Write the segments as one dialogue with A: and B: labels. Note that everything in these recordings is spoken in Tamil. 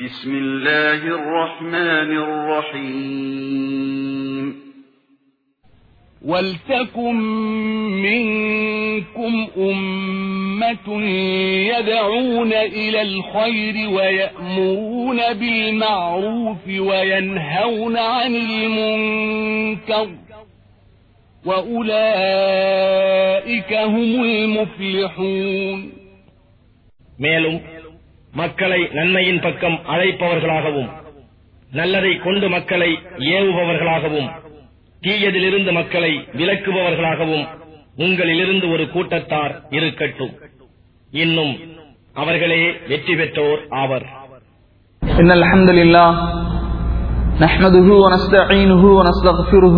A: بسم الله الرحمن الرحيم
B: ولتكن منكم أمة يدعون إلى الخير ويأمرون بالمعروف وينهون عن المنكر وأولئك هم المفلحون
C: மேலும் மக்களை நன்மையின் பக்கம் அழைப்பவர்களாகவும் நல்லதை கொண்டு மக்களை ஏவுபவர்களாகவும் தீயதிலிருந்து மக்களை விலக்குபவர்களாகவும் உங்களிலிருந்து ஒரு கூட்டத்தார் இருக்கட்டும் இன்னும் அவர்களே வெற்றி பெற்றோர் ஆவர்
D: إن الحمد لله نحمده ونستعينه ونستغفره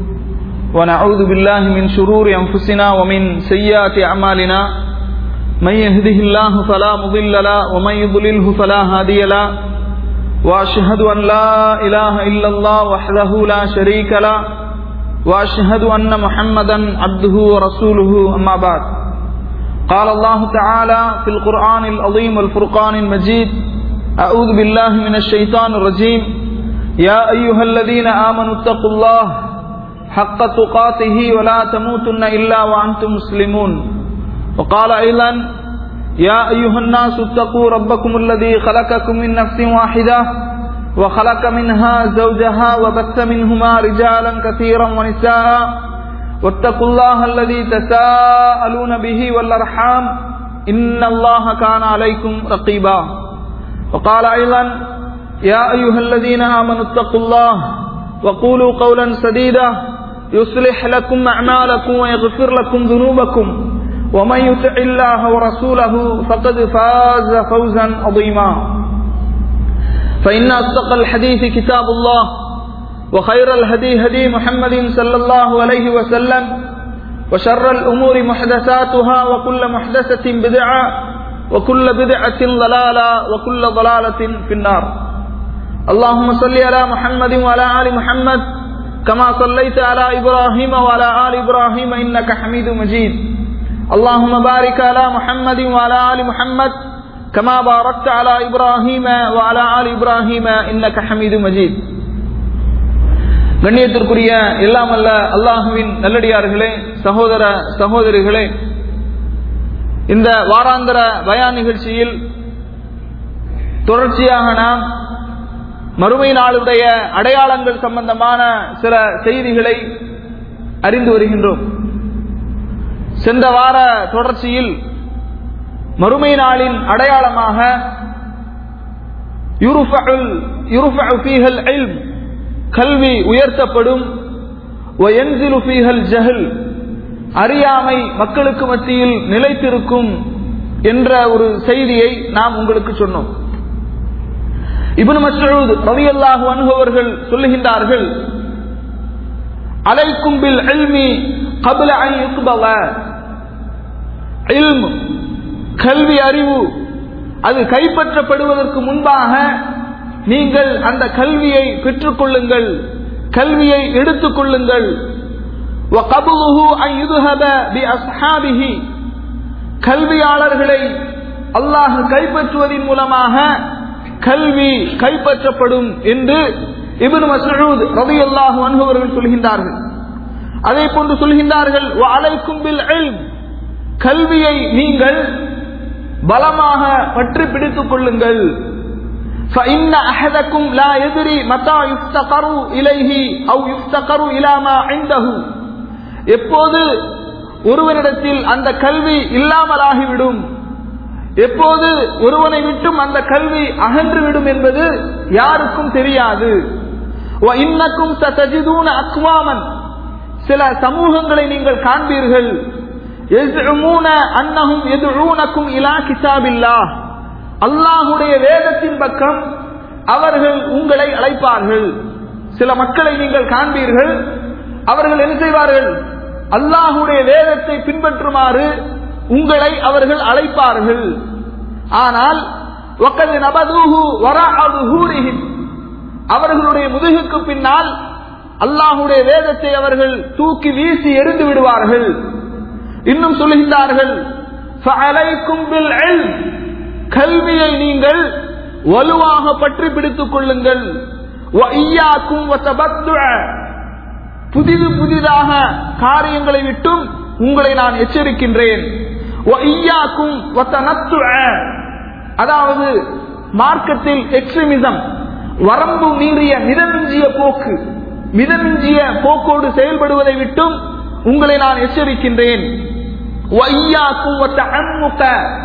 D: ونعوذ بالله من شرور أنفسنا ومن سيئات أعمالنا من يهده الله فلا مضل له ومن يضلله فلا هادي له وأشهد أن لا إله إلا الله وحده لا شريك له وأشهد أن محمدا عبده ورسوله أما بعد قال الله تعالى في القرآن العظيم والفرقان المجيد أعوذ بالله من الشيطان الرجيم يا أيها الذين آمنوا اتقوا الله حق تقاته ولا تموتن إلا وأنتم مسلمون وقال أيضا يا أيها الناس اتقوا ربكم الذي خلقكم من نفس واحدة وخلق منها زوجها وبث منهما رجالا كثيرا ونساء واتقوا الله الذي تساءلون به والأرحام إن الله كان عليكم رقيبا وقال أيضا يا أيها الذين آمنوا اتقوا الله وقولوا قولا سديدا يصلح لكم أعمالكم ويغفر لكم ذنوبكم ومن يطع الله ورسوله فقد فاز فوزا عظيما فإن أصدق الحديث كتاب الله وخير الهدي هدي محمد صلى الله عليه وسلم وشر الأمور محدثاتها وكل محدثة بدعة وكل بدعة ضلالة وكل ضلالة في النار اللهم صل على محمد وعلى آل محمد كما صليت على إبراهيم وعلى آل إبراهيم إنك حميد مجيد اللهم بارك على محمد وعلى آل محمد كما باركت على إبراهيم وعلى آل إبراهيم إنك حميد مجيد கண்ணியத்திற்குரிய எல்லாமல்ல அல்லாஹுவின் நல்லடியார்களே சகோதர சகோதரிகளே இந்த வாராந்திர பயான் நிகழ்ச்சியில் தொடர்ச்சியாக நாம் மறுமை நாளுடைய அடையாளங்கள் சம்பந்தமான சில செய்திகளை அறிந்து வருகின்றோம் சென்ற வார தொடர்ச்சியில் மறுமை நாளின் அடையாளமாக கல்வி உயர்த்தப்படும் ஜஹல் அறியாமை மக்களுக்கு மத்தியில் நிலைத்திருக்கும் என்ற ஒரு செய்தியை நாம் உங்களுக்கு சொன்னோம் இபுன் மசூத் ரவி அல்லாஹு அனுபவர்கள் சொல்லுகின்றார்கள் அலைக்கும் பில் எல்மி கபல கல்வி அறிவு அது கைப்பற்றப்படுவதற்கு முன்பாக நீங்கள் அந்த கல்வியை பெற்றுக் கொள்ளுங்கள் கல்வியை எடுத்துக் கொள்ளுங்கள் கல்வியாளர்களை அல்லாஹ் கைப்பற்றுவதன் மூலமாக கல்வி கைப்பற்றப்படும் என்று இபின் மசூத் ரவி அல்லாஹு அனுபவர்கள் சொல்கின்றார்கள் அதே போன்று சொல்கின்றார்கள் கல்வியை நீங்கள் பலமாக பற்றி பிடித்துக் கொள்ளுங்கள் فإن أحدكم لا يدري متى يفتقر إليه أو يفتقر إلى ما عنده எப்போது ஒருவனிடத்தில் அந்த கல்வி இல்லாமலாகிவிடும் எப்போது ஒருவனை விட்டும் அந்த கல்வி அகன்றுவிடும் என்பது யாருக்கும் தெரியாது இன்னக்கும் சஜிதூன அக்வாமன் சில சமூகங்களை நீங்கள் காண்பீர்கள் அன்னகும் எதுவும் இலா கிதாபில்லா அல்லாஹுடைய வேதத்தின் பக்கம் அவர்கள் உங்களை அழைப்பார்கள் சில மக்களை நீங்கள் காண்பீர்கள் அவர்கள் என்ன செய்வார்கள் அல்லாஹுடைய வேதத்தை பின்பற்றுமாறு உங்களை அவர்கள் அழைப்பார்கள் ஆனால் அவர்களுடைய முதுகுக்கு பின்னால் அல்லாஹுடைய வேதத்தை அவர்கள் தூக்கி வீசி எரிந்து விடுவார்கள் இன்னும் சொல்லுகின்றார்கள் கல்வியை நீங்கள் வலுவாக பற்றி பிடித்துக் கொள்ளுங்கள் وَإِيَّاكُمْ وَتَبَتُّعَ. புதிது புதிதாக காரியங்களை விட்டும் உங்களை நான் எச்சரிக்கின்றேன் وَإِيَّاكُمْ وَتَنَطُّعَ. அதாவது மார்க்கத்தில் எக்ஸ்ட்ரீமிசம் வரம்பு மீறிய மிதமிஞ்சிய போக்கு மிதமிஞ்சிய போக்கோடு செயல்படுவதை விட்டும் உங்களை நான் எச்சரிக்கின்றேன் وَإِيَّاكُمْ وَتَعَمُّقَ.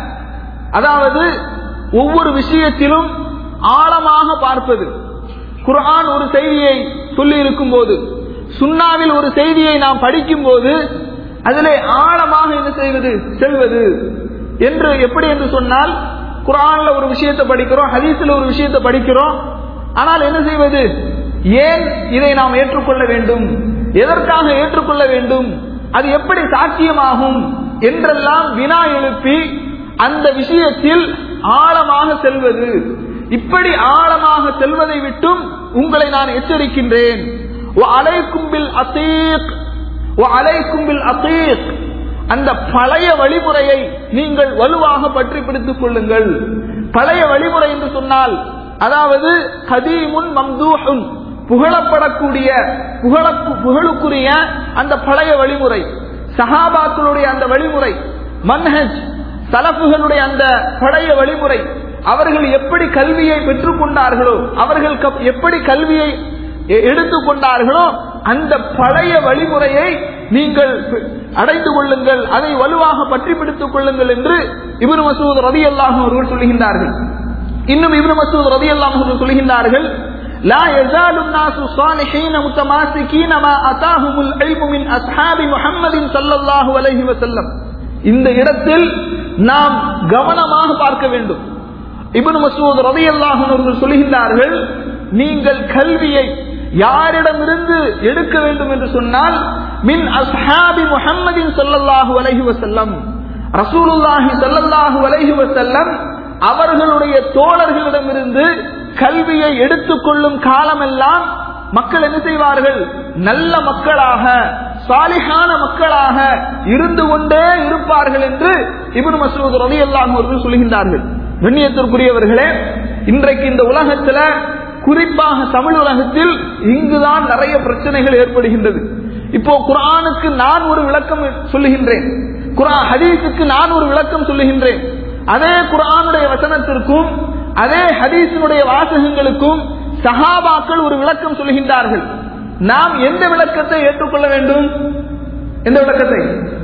D: அதாவது ஒவ்வொரு விஷயத்திலும் ஆழமாக பார்ப்பது குர்ஆன் ஒரு செய்தியை சொல்லி இருக்கும் போது சுன்னாவில் ஒரு செய்தியை நாம் படிக்கும் போது அதிலே ஆழமாக என்ன செய்வது செல்வது என்று எப்படி என்று சொன்னால் குர்ஆன்ல ஒரு விஷயத்தை படிக்கிறோம் ஹதீஸ்ல ஒரு விஷயத்தை படிக்கிறோம் ஆனால் என்ன செய்வது ஏன் இதை நாம் ஏற்றுக்கொள்ள வேண்டும் எதற்காக ஏற்றுக்கொள்ள வேண்டும் அது எப்படி சாத்தியமாகும் என்றெல்லாம் வினா எழுப்பி அந்த விஷயத்தில் ஆழமாக செல்வது இப்படி ஆழமாக செல்வதை விட்டும் உங்களை நான் எச்சரிக்கின்றேன் அலைக்கும் பில் அத்தீக் அலைக்கும் பில் அத்தீக் அந்த பழைய வழிமுறையை நீங்கள் வலுவாக பற்றி பிடித்துக் கொள்ளுங்கள் பழைய வழிமுறை என்று சொன்னால் அதாவது கதீமுன் மம்தூஹுன் புகழப்படக்கூடிய புகழ புகழுக்குரிய அந்த பழைய வழிமுறை சஹாபாக்களுடைய அந்த வழிமுறை மன்ஹஜ் சலப்புகளுடைய அந்த பழைய வழிமுறை அவர்கள் எப்படி கல்வியை பெற்றுக் கொண்டார்களோ அவர்கள் கப்- எப்படி கல்வியை எ- எடுத்துக் கொண்டார்களோ அந்த பழைய வழிமுறையை நீங்கள் பி- அடைந்து கொள்ளுங்கள் அதை வலுவாக பற்றி பிடித்துக் கொள்ளுங்கள் என்று இப்னு மசூத் ரதி அவர்கள் சொல்லுகின்றார்கள் இன்னும் இப்னு மசூத் ரதி அவர்கள் சொல்லுகின்றார்கள் لا يزال الناس صالحين متماسكين ما أتاهم العلم من أصحاب محمد صلى الله عليه وسلم இந்த இடத்தில் நாம் கவனமாக பார்க்க வேண்டும் இப்னு மசூத் ரலியல்லாஹு அன்ஹு அவர்கள் சொல்லுகின்றார்கள் நீங்கள் கல்வியை யாரிடமிருந்து எடுக்க வேண்டும் என்று சொன்னால் மின் அஸ்ஹாபி முஹம்மதின் ஸல்லல்லாஹு அலைஹி வஸல்லம் ரசூலுல்லாஹி ஸல்லல்லாஹு அலைஹி வஸல்லம் அவர்களுடைய தோழர்களிடமிருந்து கல்வியை எடுத்துக்கொள்ளும் காலமெல்லாம் மக்கள் என்ன செய்வார்கள் நல்ல மக்களாக சாலிகான மக்களாக இருந்து கொண்டே இருப்பார்கள் என்று இப்னு மசூத் ரலியல்லாஹு அவர்கள் சொல்கின்றார்கள் கண்ணியத்திற்குரியவர்களே இன்றைக்கு இந்த உலகத்துல குறிப்பாக தமிழ் உலகத்தில் இங்குதான் நிறைய பிரச்சனைகள் ஏற்படுகின்றது இப்போ குர்ஆனுக்கு நான் ஒரு விளக்கம் சொல்லுகின்றேன் குர்ஆன் ஹதீஸுக்கு நான் ஒரு விளக்கம் சொல்லுகின்றேன் அதே குர்ஆனுடைய வசனத்திற்கும் அதே ஹதீஸினுடைய வாசகங்களுக்கும் சஹாபாக்கள் ஒரு விளக்கம் சொல்லுகின்றார்கள் நாம் எந்த விளக்கத்தை ஏற்றுக்கொள்ள வேண்டும் எந்த விளக்கத்தை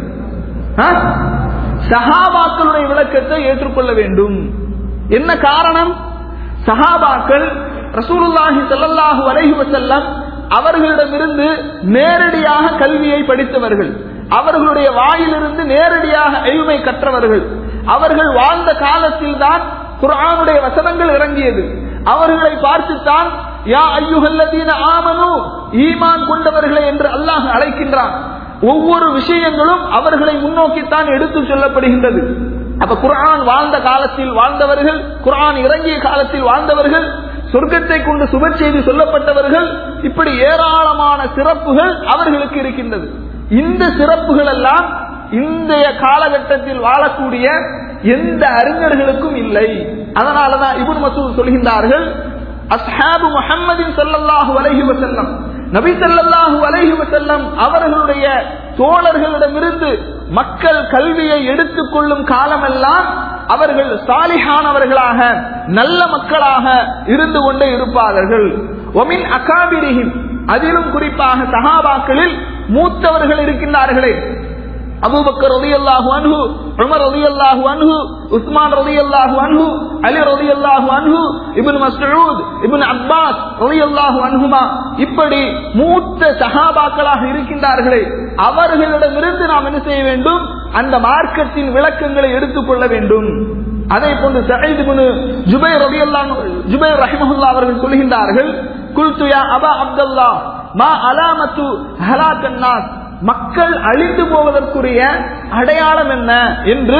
D: ஆ? சஹாபாக்களுடைய விளக்கத்தை ஏற்றுக்கொள்ள வேண்டும் என்ன காரணம் சஹாபாக்கள் ரசூலுல்லாஹி ஸல்லல்லாஹு அலைஹி வஸல்லம் அவர்களிடமிருந்து நேரடியாக கல்வியை படித்தவர்கள் அவர்களுடைய வாயிலிருந்து நேரடியாக எளிமை கற்றவர்கள் அவர்கள் வாழ்ந்த காலத்தில் தான் குர்ஆனுடைய வசனங்கள் இறங்கியது அவர்களை பார்த்துத்தான் யா ஐயுஹல்லதீன ஆமனு ஈமான் கொண்டவர்களே என்று அல்லாஹ் அழைக்கின்றான் ஒவ்வொரு விஷயங்களும் அவர்களை முன்னோக்கித்தான் எடுத்து சொல்லப்படுகின்றது அப்ப குர்ஆன் வாழ்ந்த காலத்தில் வாழ்ந்தவர்கள் குர்ஆன் இறங்கிய காலத்தில் வாழ்ந்தவர்கள் சொர்க்கத்தை கொண்டு சுப செய்தி சொல்லப்பட்டவர்கள் இப்படி ஏராளமான சிறப்புகள் அவர்களுக்கு இருக்கின்றது இந்த சிறப்புகள் எல்லாம் இன்றைய காலகட்டத்தில் வாழக்கூடிய எந்த அறிஞர்களுக்கும் இல்லை அதனாலதான் இபுன் மசூத் சொல்கின்றார்கள் அஸ்ஹாபு முஹம்மதின் ஸல்லல்லாஹு அலைஹி வஸல்லம் நபி ஸல்லல்லாஹு அலைஹி வஸல்லம் அவர்களுடைய தோழர்களிடமிருந்து மக்கள் கல்வியை எடுத்துக் கொள்ளும் காலமெல்லாம் அவர்கள் சாலிஹானவர்களாக நல்ல மக்களாக இருந்து கொண்டே இருப்பார்கள் ஒமின் அகாபிரிஹிம் அதிலும் குறிப்பாக சஹாபாக்களில் மூத்தவர்கள் இருக்கின்றார்களே அபூபக்கர் ரலியல்லாஹு அன்ஹு உமர் ரலியல்லாஹு அன்ஹு உஸ்மான் ரலியல்லாஹு அன்ஹு அலி ரலியல்லாஹு அன்ஹு இப்னு மஸ்ஊத் இப்னு அப்பாஸ் ரலியல்லாஹு அன்ஹுமா இப்படி மூத்த சஹாபாக்களாக இருக்கின்றார்களே அவர்களிடமிருந்து நாம் என்ன செய்ய வேண்டும் அந்த மார்க்கத்தின் விளக்கங்களை எடுத்துக்கொள்ள வேண்டும் அதே போன்று சயீத் இப்னு ஜுபைர் ரலியல்லாஹு ஜுபைர் ரஹிமஹுல்லாஹ் அவர்கள் சொல்கின்றார்கள் குல்து யா அபா அப்துல்லாஹ் மா அலாமத்து ஹலாக்கன் நாஸ் மக்கள் அழிந்து போவதற்குரிய அடையாளம் என்ன என்று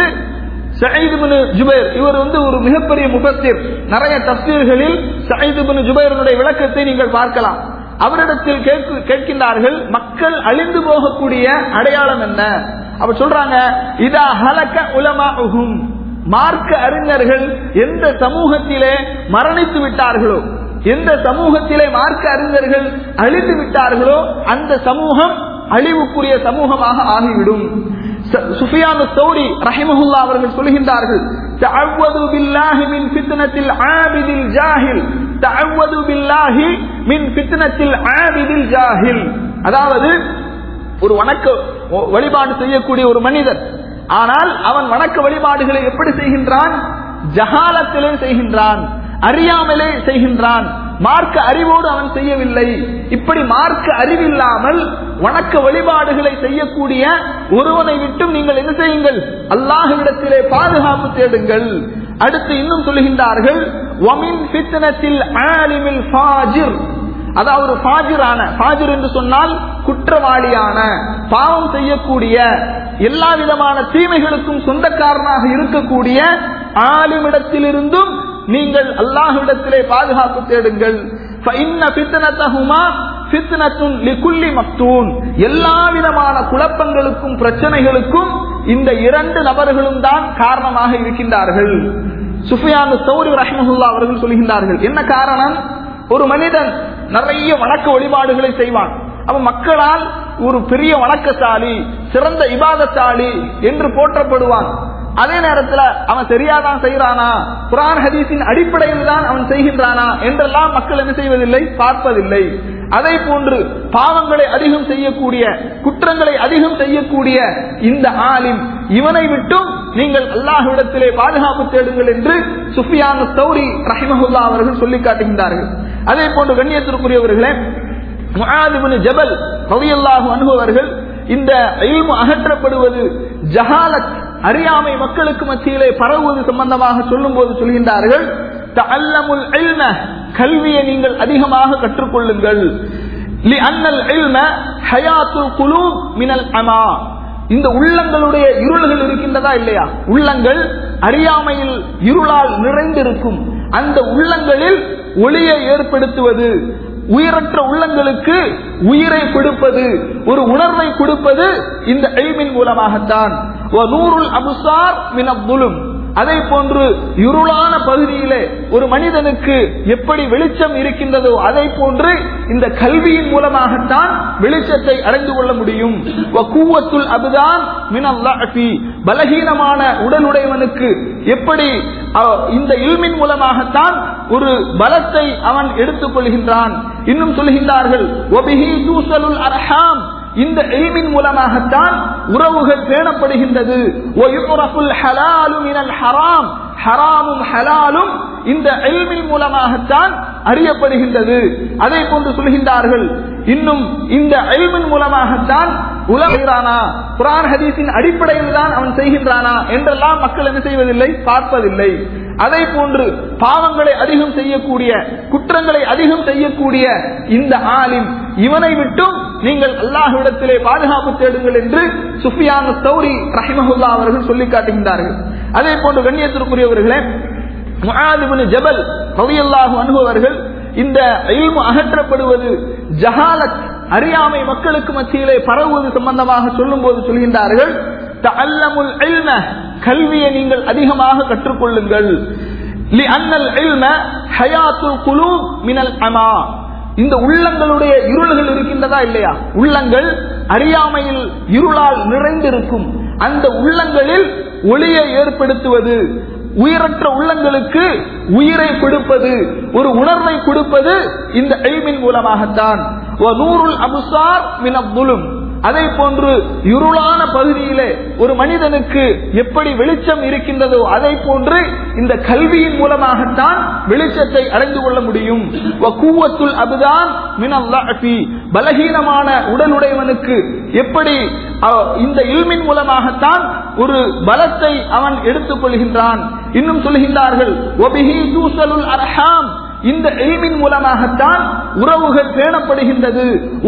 D: சயீத் இப்னு ஜுபைர் இவர் வந்து ஒரு மிகப்பெரிய முபஸ்திர் நிறைய தப்சீர்களில் சயீத் இப்னு ஜுபைருடைய விளக்கத்தை நீங்கள் பார்க்கலாம் அவரிடத்தில் கேட்கு- கேட்கின்றார்கள் மக்கள் அழிந்து போகக்கூடிய அடையாளம் என்ன அப்ப சொல்றாங்க இதா ஹலக்க உலமா மார்க்க அறிஞர்கள் எந்த சமூகத்திலே மரணித்து விட்டார்களோ எந்த சமூகத்திலே மார்க்க அறிஞர்கள் அழிந்து விட்டார்களோ அந்த சமூகம் அழிவுக்குரிய சமூகமாக ஆகிவிடும் சுஃபியானு சௌரி ரஹிமஹுல்லா அவர்கள் சொல்கின்றார்கள் تعوذوا بالله من فتنة العابد الجاهل تعوذوا بالله من فتنة العابد الجاهل அதாவது ஒரு வணக்க வழிபாடு செய்யக்கூடிய ஒரு மனிதர் ஆனால் அவன் வணக்க வழிபாடுகளை எப்படி செய்கின்றான் ஜகாலத்திலே செய்கின்றான் அறியாமலே செய்கின்றான் மார்க்க அறிவோடு அவன் செய்யவில்லை இப்படி மார்க்க அறிவில்லாமல் வணக்க வழிபாடுகளை செய்யக்கூடிய ஒருவனை விட்டும் நீங்கள் என்ன செய்யுங்கள் அல்லாஹுவிடத்திலே பாதுகாப்பு தேடுங்கள் அடுத்து இன்னும் சொல்லுகின்றார்கள் ஒமின் பித்தனத்தில் ஆலிமில் ஃபாஜிர் அதாவது ஃபாஜிரான ஃபாஜிர் என்று சொன்னால் குற்றவாளியான பாவம் செய்யக்கூடிய எல்லா விதமான தீமைகளுக்கும் சொந்தக்காரனாக இருக்கக்கூடிய ஆலிமிடத்திலிருந்தும் நீங்கள் அல்லாஹ்விடத்திலே பாதுகாப்பு தேடுங்கள் எல்லா விதமான குழப்பங்களுக்கும் பிரச்சனைகளுக்கும் இந்த இரண்டு நபர்களும் தான் காரணமாக இருக்கின்றார்கள் சுஃபியானு சௌரி ரஹ்மஹுல்லா அவர்கள் சொல்கின்றார்கள் என்ன காரணம் ஒரு மனிதன் நிறைய வணக்க வழிபாடுகளை செய்வான் அவன் மக்களால் ஒரு பெரிய வணக்கசாலி சிறந்த இபாதசாலி என்று போற்றப்படுவான் அதே நேரத்தில் அவன் சரியாதான் செய்யறானா குரான் ஹதீஸின் அடிப்படையில் தான் அவன் செய்கின்றானா என்றெல்லாம் மக்கள் என்ன செய்வதில்லை பார்ப்பதில்லை அதை போன்று பாவங்களை அதிகம் செய்யக்கூடிய குற்றங்களை அதிகம் செய்யக்கூடிய இந்த ஆலிம் இவனை விட்டும் நீங்கள் அல்லாஹ்விடத்திலே பாதுகாப்பு தேடுங்கள் என்று சுஃபியான சௌரி ரஹிமஹுல்லா அவர்கள் சொல்லி காட்டுகின்றார்கள் அதே போன்று கண்ணியத்திற்குரியவர்களே முஆதிபின் ஜபல் ரலியல்லாஹு அன்ஹு அவர்கள் இந்த இல்மு அகற்றப்படுவது ஜஹாலத் அறியாமை மக்களுக்கு மத்தியிலே பரவுவது சம்பந்தமாக சொல்லும் போது சொல்கின்றார்கள் தஅல்லமுல் இல்ம கல்வியை நீங்கள் அதிகமாக கற்றுக்கொள்ளுங்கள் லிஅன்னல் இல்ம ஹயாத்துல் குலூப் மினல் அமா இந்த உள்ளங்களுடைய இருள்கள் இருக்கின்றதா இல்லையா உள்ளங்கள் அறியாமையில் இருளால் நிறைந்திருக்கும் அந்த உள்ளங்களில் ஒளியை ஏற்படுத்துவது உயிரற்ற உள்ளங்களுக்கு உயிரை கொடுப்பது ஒரு உணர்வை கொடுப்பது இந்த எய்மின் மூலமாகத்தான் நூறுல் அபுசார் மினப்புலும் அதே போன்று இருளான பகுதியிலே ஒரு மனிதனுக்கு எப்படி வெளிச்சம் இருக்கின்றதோ அதை போன்று இந்த கல்வியின் மூலமாகத்தான் வெளிச்சத்தை அடைந்து கொள்ள முடியும் கூவத்துல் அபுதான் பலகீனமான உடலுடையவனுக்கு எப்படி இந்த இல்மின் மூலமாகத்தான் ஒரு பலத்தை அவன் எடுத்துக் கொள்கின்றான் இன்னும் சொல்கின்றார்கள் இந்த எய்மின் மூலமாகத்தான் உறவுகள் பேணப்படுகின்றது ஹராம் ஹராமும் ஹலாலும் இந்த எல்மின் மூலமாகத்தான் அறியப்படுகின்றது அதே போன்று சொல்கின்றார்கள் இன்னும் இந்த எல்மின் மூலமாகத்தான் உலகிறானா குரான் ஹதீஸின் அடிப்படையில் தான் அவன் செய்கின்றானா என்றெல்லாம் மக்கள் என்ன செய்வதில்லை பார்ப்பதில்லை அதே போன்று பாவங்களை அதிகம் செய்யக்கூடிய குற்றங்களை அதிகம் செய்யக்கூடிய இந்த ஆலிம் இவனை விட்டும் நீங்கள் அல்லாஹ்விடத்திலே பாதுகாப்பு தேடுங்கள் என்று சுஃபியான சௌரி ரஹிமஹுல்லா அவர்கள் சொல்லி காட்டுகின்றார்கள் அதே போன்று கண்ணியத்திற்குரியவர்களே முஆதிபின் ஜபல் ரலியல்லாஹு அன்ஹு அவர்கள் இந்த இல்மு அகற்றப்படுவது ஜஹாலத் அறியாமை மக்களுக்கு மத்தியிலே பரவுவது சம்பந்தமாக சொல்லும் போது சொல்கின்றார்கள் தஅல்லமுல் இல்ம கல்வியை நீங்கள் அதிகமாக கற்றுக்கொள்ளுங்கள் லிஅன்னல் இல்ம ஹயாத்துல் குலூப் மினல் அமா இந்த உள்ளங்களுடைய இருள்கள் இருக்கின்றதா இல்லையா உள்ளங்கள் அறியாமையில் இருளால் நிறைந்திருக்கும் அந்த உள்ளங்களில் ஒளியை ஏற்படுத்துவது உயிரற்ற உள்ளங்களுக்கு உயிரை கொடுப்பது ஒரு உணர்வை கொடுப்பது இந்த எய்மின் மூலமாகத்தான் நூறுல் அபுசார் மினப்புலும் அதே போன்று இருளான பகுதியிலே ஒரு மனிதனுக்கு எப்படி வெளிச்சம் இருக்கின்றதோ அதை போன்று இந்த கல்வியின் மூலமாகத்தான் வெளிச்சத்தை அடைந்து கொள்ள முடியும் கூவத்துல் அபுதான் பலகீனமான உடலுடையவனுக்கு எப்படி இந்த இல்மின் மூலமாகத்தான் ஒரு பலத்தை அவன் எடுத்துக் கொள்கின்றான் இன்னும் சொல்கின்றார்கள் அரஹாம் இந்த எய்மின் மூலமாகத்தான் உறவுகள் பேணப்படுகின்றது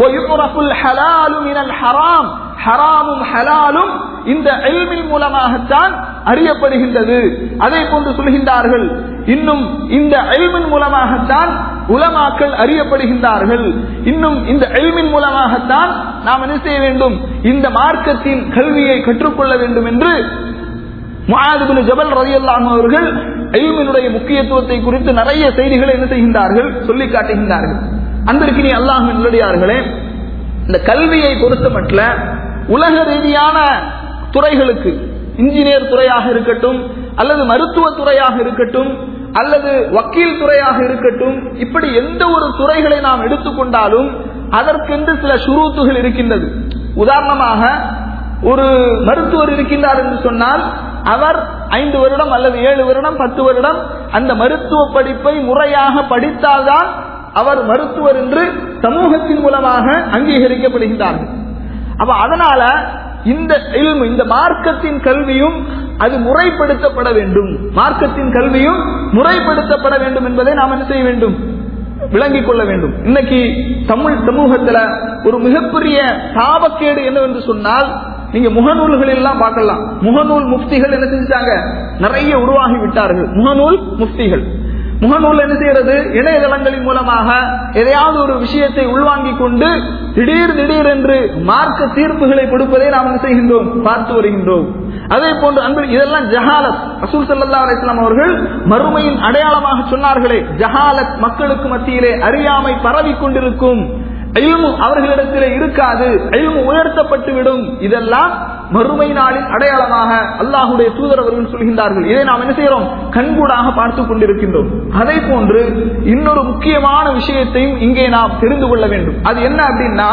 D: ஹராம் ஹராமும் ஹலாலும் இந்த எல்மின் மூலமாகத்தான் அறியப்படுகின்றது அதே போன்று சொல்கின்றார்கள் இன்னும் இந்த எல்மின் மூலமாகத்தான் உலமாக்கள் அறியப்படுகின்றார்கள் இன்னும் இந்த எல்மின் மூலமாகத்தான் நாம் என்ன செய்ய வேண்டும் இந்த மார்க்கத்தின் கல்வியை கற்றுக்கொள்ள வேண்டும் என்று முஆதுபின் ஜபல் ரலியல்லாஹு அவர்கள் இல்மினுடைய முக்கியத்துவத்தை குறித்து நிறைய செய்திகளை என்ன செய்கின்றார்கள் சொல்லி காட்டுகின்றார்கள் அன்பிற்கு நீ அல்லாஹின் நல்லடியார்களே இந்த கல்வியை பொறுத்த மட்டும் உலக ரீதியான துறைகளுக்கு இன்ஜினியர் துறையாக இருக்கட்டும் அல்லது மருத்துவ துறையாக இருக்கட்டும் அல்லது வக்கீல் துறையாக இருக்கட்டும் இப்படி எந்த ஒரு துறைகளை நாம் எடுத்துக்கொண்டாலும் அதற்கென்று சில சுரூத்துகள் இருக்கின்றது உதாரணமாக ஒரு மருத்துவர் இருக்கின்றார் என்று சொன்னால் அவர் ஐந்து வருடம் அல்லது ஏழு வருடம் பத்து வருடம் அந்த மருத்துவ படிப்பை முறையாக படித்தால்தான் அவர் மருத்துவர் என்று சமூகத்தின் மூலமாக அங்கீகரிக்கப்படுகின்றார்கள் அப்ப அதனால இந்த இல்மு இந்த மார்க்கத்தின் கல்வியும் அது முறைப்படுத்தப்பட வேண்டும் மார்க்கத்தின் கல்வியும் முறைப்படுத்தப்பட வேண்டும் என்பதை நாம் என்ன செய்ய வேண்டும் விளங்கிக் கொள்ள வேண்டும் இன்னைக்கு தமிழ் சமூகத்துல ஒரு மிகப்பெரிய சாபக்கேடு என்னவென்று சொன்னால் நீங்க முகநூல்கள் எல்லாம் பார்க்கலாம் முகநூல் முஃப்திகள் என்ன செஞ்சாங்க நிறைய உருவாகி விட்டார்கள் முகநூல் முஃப்திகள் முகநூல் என்ன செய்யறது இணையதளங்களின் மூலமாக எதையாவது ஒரு விஷயத்தை உள்வாங்கிக் கொண்டு திடீர் திடீர் என்று மார்க்க தீர்ப்புகளை கொடுப்பதை நாம் என்ன செய்கின்றோம் பார்த்து வருகின்றோம் அதே போன்று அன்பு இதெல்லாம் ஜஹாலத் ரசூல் சல்லா அலிஸ்லாம் அவர்கள் மறுமையின் அடையாளமாக சொன்னார்களே ஜஹாலத் மக்களுக்கு மத்தியிலே அறியாமை பரவி கொண்டிருக்கும் இல்மு அவர்களிடத்திலே இருக்காது இல்மு உயர்த்தப்பட்டு விடும் இதெல்லாம் மறுமை நாளின் அடையாளமாக அல்லாஹுடைய தூதர் அவர்கள் சொல்கின்றார்கள் இதை நாம் என்ன செய்யறோம் கண்கூடாக பார்த்து கொண்டிருக்கின்றோம் அதே போன்று இன்னொரு முக்கியமான விஷயத்தையும் இங்கே நாம் தெரிந்து கொள்ள வேண்டும் அது என்ன அப்படின்னா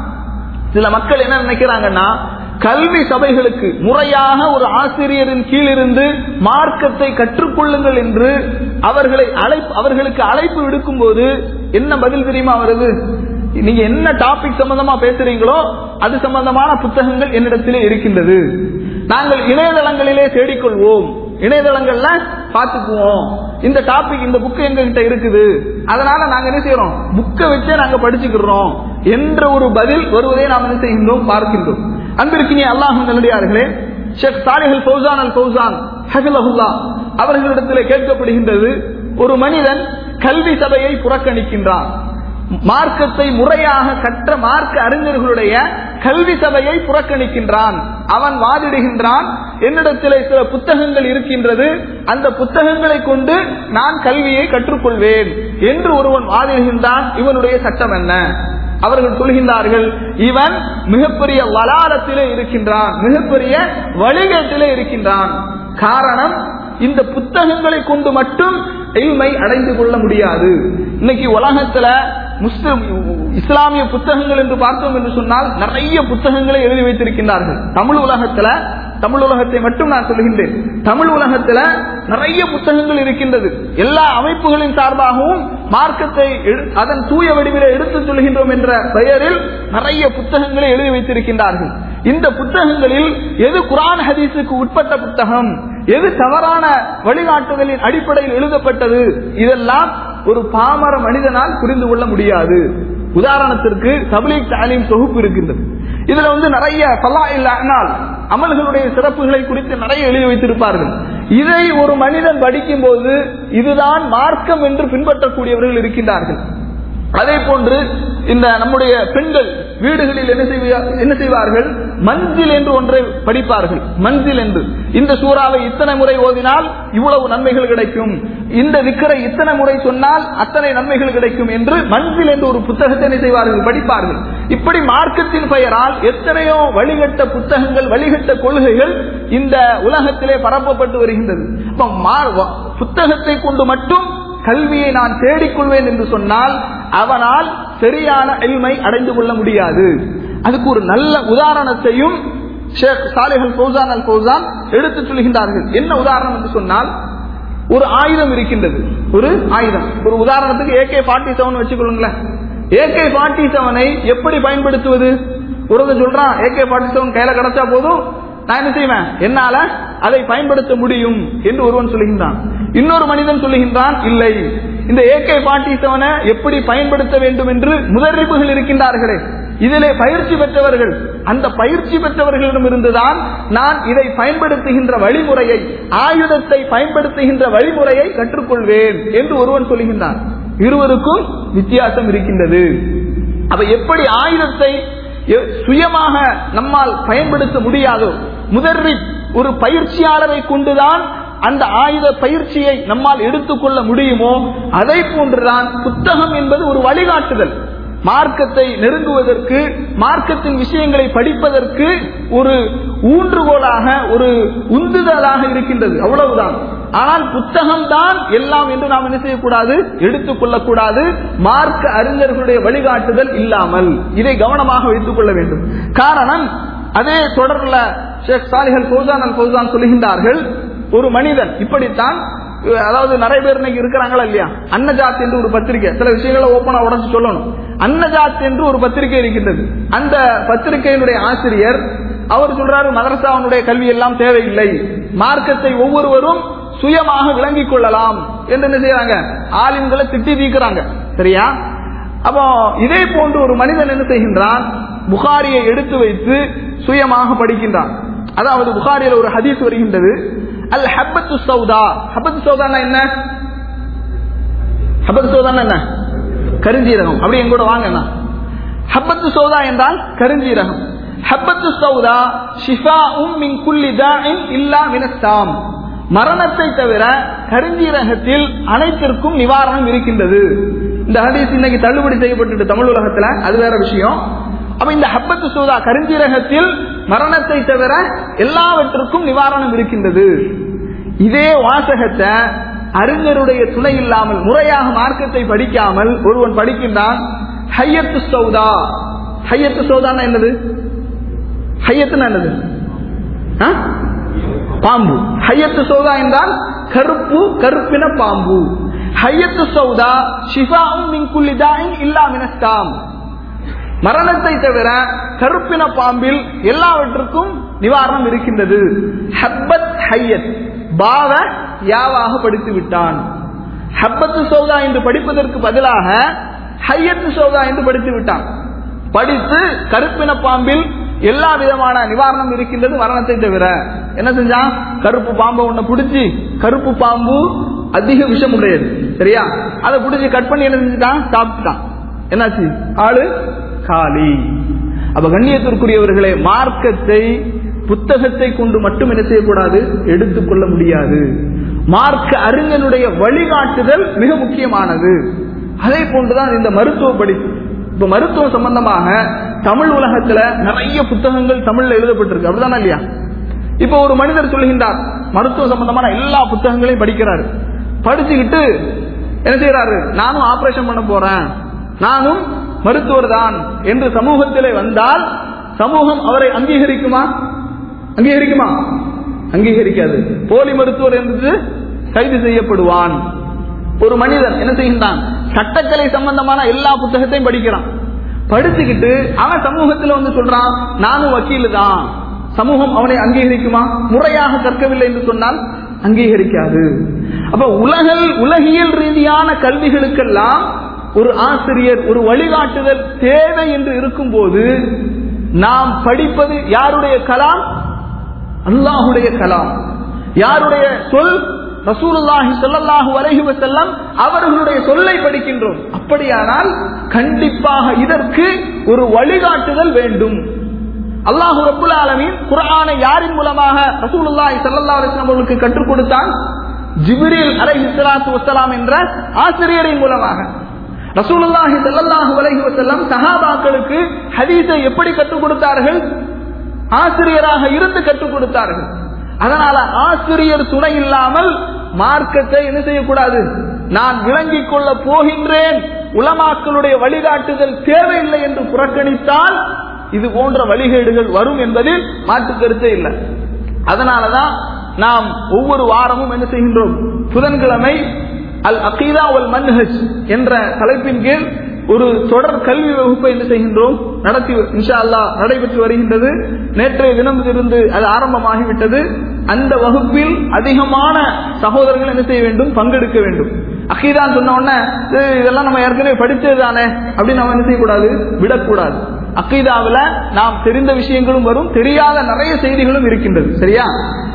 D: சில மக்கள் என்ன நினைக்கிறாங்கன்னா கல்வி சபைகளுக்கு முறையாக ஒரு ஆசிரியரின் கீழிருந்து மார்க்கத்தை கற்றுக்கொள்ளுங்கள் என்று அவர்களை அழைப்பு அவர்களுக்கு அழைப்பு விடுக்கும் போது என்ன பதில் தெரியுமா வருது நீங்க என்ன டாபிக் சம்பந்தமா பேசுறீங்களோ அது சம்பந்தமான புத்தகங்கள் என்னிடத்திலே இருக்கின்றது நாங்கள் இணையதளங்களிலே தேடிக்கொள்வோம் இணையதளங்கள்ல பாத்துக்குவோம் இந்த டாபிக் இந்த புக் எங்க கிட்ட இருக்குது அதனால நாங்க என்ன செய்யறோம் புக்கை வச்சே நாங்க படிச்சுக்கிறோம் என்ற ஒரு பதில் வருவதை நாம் என்ன செய்கின்றோம் பார்க்கின்றோம் அன்பிற்கினே அல்லாஹ் நல்லடியார்களே ஷேக் சாலிஹல் ஃபௌசான் அல் ஃபௌசான் ஹபிலஹுல்லா அவர்களிடத்தில் கேட்கப்படுகின்றது ஒரு மனிதன் கல்வி சபையை புறக்கணிக்கின்றான் மார்க்கத்தை முறையாக கற்ற மார்க்க அறிஞர்களுடைய கல்வி சபையை புறக்கணிக்கின்றான் அவன் வாதிடுகின்றான் என்னிடத்திலே சில புத்தகங்கள் இருக்கின்றது அந்த புத்தகங்களை கொண்டு நான் கல்வியை கற்றுக்கொள்வேன் என்று ஒருவன் வாதிடுகின்றான் இவனுடைய சட்டம் என்ன அவர்கள் சொல்கின்றார்கள் இவன் மிகப்பெரிய வலாலத்திலே இருக்கின்றான் மிகப்பெரிய வழிகேட்டிலே இருக்கின்றான் காரணம் இந்த புத்தகங்களை கொண்டு மட்டும் எய்மை அடைந்து கொள்ள முடியாது இன்னைக்கு உலகத்துல முஸ்லிம் இஸ்லாமிய புத்தகங்கள் என்று பார்த்தோம் என்று சொன்னால் நிறைய புத்தகங்களை எழுதி வைத்திருக்கின்றார்கள் தமிழ் உலகத்துல தமிழ் உலகத்தை மட்டும் நான் சொல்கின்றேன் தமிழ் உலகத்துல நிறைய புத்தகங்கள் இருக்கின்றது எல்லா அமைப்புகளின் சார்பாகவும் மார்க்கத்தை அதன் தூய வடிவிலே எடுத்துச் சொல்கின்றோம் என்ற பெயரில் நிறைய புத்தகங்களை எழுதி வைத்திருக்கின்றார்கள் இந்த புத்தகங்களில் எது குரான் ஹதீஸுக்கு உட்பட்ட புத்தகம் எது தவறான வழிகாட்டுதலின் அடிப்படையில் எழுதப்பட்டது இதெல்லாம் ஒரு பாமர மனிதனால் புரிந்து கொள்ள முடியாது உதாரணத்திற்கு தபிலீக் தாலீம் தொகுப்பு இருக்கின்றது இதுல வந்து நிறைய பல்லா இல்லாமல் அமல்களுடைய சிறப்புகளை குறித்து நிறைய எழுதி வைத்திருப்பார்கள் இதை ஒரு மனிதன் படிக்கும் போது இதுதான் மார்க்கம் என்று பின்பற்றக்கூடியவர்கள் இருக்கின்றார்கள் அதே போன்று இந்த நம்முடைய பெண்கள் வீடுகளில் என்ன செய்வா- என்ன செய்வார்கள் மஞ்சில் என்று ஒன்றை படிப்பார்கள் மஞ்சில் என்று இந்த சூறாவை இத்தனை முறை ஓதினால் இவ்வளவு நன்மைகள் கிடைக்கும் இந்த விக்கரை இத்தனை முறை சொன்னால் அத்தனை நன்மைகள் கிடைக்கும் என்று மஞ்சில் என்று ஒரு புத்தகத்தை என்ன செய்வார்கள் படிப்பார்கள் இப்படி மார்க்கத்தின் பெயரால் எத்தனையோ வழிகட்ட புத்தகங்கள் வழிகட்ட கொள்கைகள் இந்த உலகத்திலே பரப்பப்பட்டு வருகின்றது அப்ப மா- புத்தகத்தை கொண்டு மட்டும் கல்வியை நான் தேடிக்கொள்வேன் என்று சொன்னால் அவனால் சரியான எல்மை அடைந்து கொள்ள முடியாது அதுக்கு ஒரு நல்ல உதாரணத்தையும் ஷேக் சாலிஹல் ஃபௌசான் அல் ஃபௌசான் எடுத்துச் சொல்கின்றார்கள் என்ன உதாரணம் என்று சொன்னால் ஒரு ஆயுதம் இருக்கின்றது ஒரு ஆயுதம் ஒரு உதாரணத்துக்கு ஏகே ஃபார்ட்டி செவன் வச்சுக்கொள்ளுங்களேன் ஏகே ஃபார்ட்டி செவனை எப்படி பயன்படுத்துவது ஒருத்தன் சொல்றான் ஏகே ஃபார்ட்டி செவன் கையில கிடைச்சா போதும் நான் என்ன செய்வேன் என்னால அதை பயன்படுத்த முடியும் என்று ஒருவன் சொல்லுகின்றான் இன்னொரு மனிதன் சொல்லுகின்றான் இல்லை இந்த ஏகே ஃபார்ட்டி செவனை எப்படி பயன்படுத்த வேண்டும் என்று முதலிப்புகள் இருக்கின்றார்களே இதிலே பயிற்சி பெற்றவர்கள் அந்த பயிற்சி பெற்றவர்களிடம் இருந்துதான் நான் இதை பயன்படுத்துகின்ற வழிமுறையை ஆயுதத்தை பயன்படுத்துகின்ற வழிமுறையை கற்றுக்கொள்வேன் என்று ஒருவன் சொல்லுகின்றான் இருவருக்கும் வித்தியாசம் இருக்கின்றது அப்ப எப்படி ஆயுதத்தை எ- சுயமாக நம்மால் பயன்படுத்த முடியாதோ முதர்ரி ஒரு பயிற்சியாளரை கொண்டுதான் அந்த ஆயுத பயிற்சியை நம்மால் எடுத்துக்கொள்ள முடியுமோ அதை போன்றுதான் புத்தகம் என்பது ஒரு வழிகாட்டுதல் மார்க்கத்தை நெருங்குவதற்கு மார்க்கத்தின் விஷயங்களை படிப்பதற்கு ஒரு ஊன்றுகோலாக ஒரு உந்துதலாக இருக்கின்றது அவ்வளவுதான் ஆனால் புத்தகம் தான் எல்லாம் என்று நாம் என்ன செய்யக்கூடாது எடுத்துக் கொள்ளக்கூடாது மார்க்க அறிஞர்களுடைய வழிகாட்டுதல் இல்லாமல் இதை கவனமாக வைத்துக் கொள்ள வேண்டும் காரணம் அதே தொடர்ல ஷேக் சாலிஹல் ஃபௌசான் அல் ஃபௌசான் சொல்லுகின்றார்கள் ஒரு மனிதன் இப்படித்தான் அதாவது நிறைய பேர் இன்னைக்கு இருக்கிறாங்களா இல்லையா அன்னஜாத் என்று ஒரு பத்திரிகை சில விஷயங்களை ஓப்பனா உடச்சு சொல்லணும் அன்னஜாத் என்று ஒரு பத்திரிகை இருக்கின்றது அந்த பத்திரிகையினுடைய ஆசிரியர் அவர் சொல்றாரு மதரசாவனுடைய கல்வி எல்லாம் தேவையில்லை மார்க்கத்தை ஒவ்வொருவரும் சுயமாக விளங்கிக் கொள்ளலாம் என்று என்ன செய்யறாங்க ஆலிம்களை திட்டி தீக்குறாங்க சரியா அப்போ இதே போன்று ஒரு மனிதன் என்ன செய்கின்றான் புகாரியை எடுத்து வைத்து சுயமாக படிக்கின்றான் அதாவது புகாரியில் ஒரு ஹதீஸ் வருகின்றது அல் ஹப்பத்து சௌதா ஹப்பத்து சௌதானா என்ன ஹப்பத்து சௌதானா என்ன கருஞ்சீரகம் அப்படி என் கூட வாங்க ஹப்பத்து சௌதா என்றால் கருஞ்சீரகம் ஹப்பத்து சௌதா ஷிஃபா உம் மின் குல்லி தாஇன் இல்லா மினஸ்தாம் மரணத்தை தவிர கருஞ்சீரகத்தில் அனைத்திற்கும் நிவாரணம் இருக்கின்றது இந்த ஹதீஸ் இன்னைக்கு தள்ளுபடி செய்யப்பட்டு தமிழ் உலகத்துல அது வேற விஷயம் அப்ப இந்த ஹப்பத்து சூதா கருஞ்சீரகத்தில் மரணத்தை தவிர எல்லாவற்றுக்கும் நிவாரணம் இருக்கின்றது இதே வாசகத்தை அறிஞருடைய துணை இல்லாமல் முறையாக மார்க்கத்தை படிக்காமல் ஒருவன் படிக்கின்றான் ஹையத்து சௌதா ஹையத்து சௌதான்னா என்னது ஹையத்துனா என்னது ஆ? பாம்பு ஹையத்து சௌதா என்றால் கருப்பு கருப்பின பாம்பு ஹையத்து சௌதா ஷிஃபாவும் மின் குல்லி தாயின் இல்லா மினஸ்தாம் மரணத்தை தவிர கருப்பின பாம்பில் எல்லாவற்றுக்கும் நிவாரணம் இருக்கின்றது ஹப்பத் ஹையத் பாவ யாவாக படித்து விட்டான் ஹப்பத்து சௌதா என்று படிப்பதற்கு பதிலாக ஹையத்து சௌதா என்று படித்து விட்டான் படித்து கருப்பின பாம்பில் எல்லா விதமான நிவாரணம் இருக்கின்றது மரணத்தை தவிர என்ன செஞ்சான் கருப்பு பாம்பை ஒண்ணு பிடிச்சி கருப்பு பாம்பு அதிக விஷம் உடையது சரியா அதை பிடிச்சி கட் பண்ணி என்ன செஞ்சுட்டான் சாப்பிட்டுட்டான் என்னாச்சு ஆளு காலி அப்ப கண்ணியத்திற்குரியவர்களே மார்க்கத்தை புத்தகத்தை கொண்டு மட்டும் என்ன செய்யக்கூடாது எடுத்துக்கொள்ள முடியாது மார்க்க அறிஞனுடைய வழிகாட்டுதல் மிக முக்கியமானது அதே போன்றுதான் இந்த மருத்துவ படிப்பு இப்ப மருத்துவம் சம்பந்தமாக தமிழ் உலகத்துல நிறைய புத்தகங்கள் தமிழ்ல எழுதப்பட்டிருக்கு அப்படிதானே இல்லையா இப்ப ஒரு மனிதர் சொல்லுகின்றார் மருத்துவ சம்பந்தமான எல்லா புத்தகங்களையும் படிக்கிறாரு படிச்சுக்கிட்டு என்ன செய்யறாரு நானும் ஆபரேஷன் பண்ண போறேன் நானும் மருத்துவர் தான் என்று சமூகத்திலே வந்தால் சமூகம் அவரை அங்கீகரிக்குமா அங்கீகரிக்குமா அங்கீகரிக்காது போலி மருத்துவர் என்று கைது செய்யப்படுவான் ஒரு மனிதன் என்ன செய்கின்றான் சட்டக்கலை சம்பந்தமான எல்லா புத்தகத்தையும் படிக்கிறான் படிச்சுக்கிட்டு அவன் சமூகத்தில் வந்து சொல்றான் நானும் வக்கீல் தான் சமூகம் அவனை அங்கீகரிக்குமா முறையாக கற்கவில்லை என்று சொன்னால் அங்கீகரிக்காது அப்ப உலகில் உலகியல் ரீதியான கல்விகளுக்கெல்லாம் ஒரு ஆசிரியர் ஒரு வழிகாட்டுதல் தேவை என்று இருக்கும்போது நாம் படிப்பது யாருடைய கலாம் அல்லாஹுடைய கலாம் யாருடைய சொல் ரசூலுல்லாஹி ஸல்லல்லாஹு அலைஹி வஸல்லம் அவர்களுடைய சொல்லை படிக்கின்றோம் அப்படியானால் கண்டிப்பாக இதற்கு ஒரு வழிகாட்டுதல் வேண்டும் அல்லாஹு ரப்புல் ஆலமீன் குர்ஆனை யாரின் மூலமாக ரசூலுல்லாஹி ஸல்லல்லாஹு அலைஹி வஸல்லம் அவர்களுக்கு கற்றுக் கொடுத்தான் ஜிப்ரீல் அலைஹிஸ்ஸலாத்து வஸ்ஸலாம் என்ற ஆசிரியரின் மூலமாக ரசூலுல்லாஹி ஸல்லல்லாஹு அலைஹி வஸல்லம் சஹாபாக்களுக்கு ஹதீஸை எப்படி கற்றுக் கொடுத்தார்கள் ஆசிரியராக இருந்து கற்றுக் கொடுத்தார்கள் அதனால ஆசிரியர் துணை இல்லாமல் மார்க்கத்தை என்ன செய்யக்கூடாது நான் விளங்கிக் கொள்ள போகின்றேன் உலமாக்களுடைய வழிகாட்டுதல் தேவையில்லை என்று புறக்கணித்தால் இது போன்ற வழிகேடுகள் வரும் என்பதில் மாற்று கருத்தே இல்லை அதனாலதான் நாம் ஒவ்வொரு வாரமும் என்ன செய்கின்றோம் புதன்கிழமை அல் அகீதா வல் மன்ஹஜ் என்ற தலைப்பின் கீழ் ஒரு தொடர் கல்வி வகுப்பை என்ன செய்கின்றோம் நடத்தி இன்ஷா அல்லா நடைபெற்று வருகின்றது நேற்றைய தினம் இருந்து அது ஆரம்பமாகிவிட்டது அந்த வகுப்பில் அதிகமான சகோதரர்கள் என்ன செய்ய வேண்டும் பங்கெடுக்க வேண்டும் அகீதான் சொன்ன உடனே "இது இதெல்லாம் நம்ம ஏற்கனவே படிச்சது தானே அப்படின்னு நம்ம என்ன செய்யக்கூடாது விடக்கூடாது அக்கீதாவில் நாம் தெரிந்த விஷயங்களும் வரும் தெரியாத நிறைய செய்திகளும் இருக்கின்றது சரியா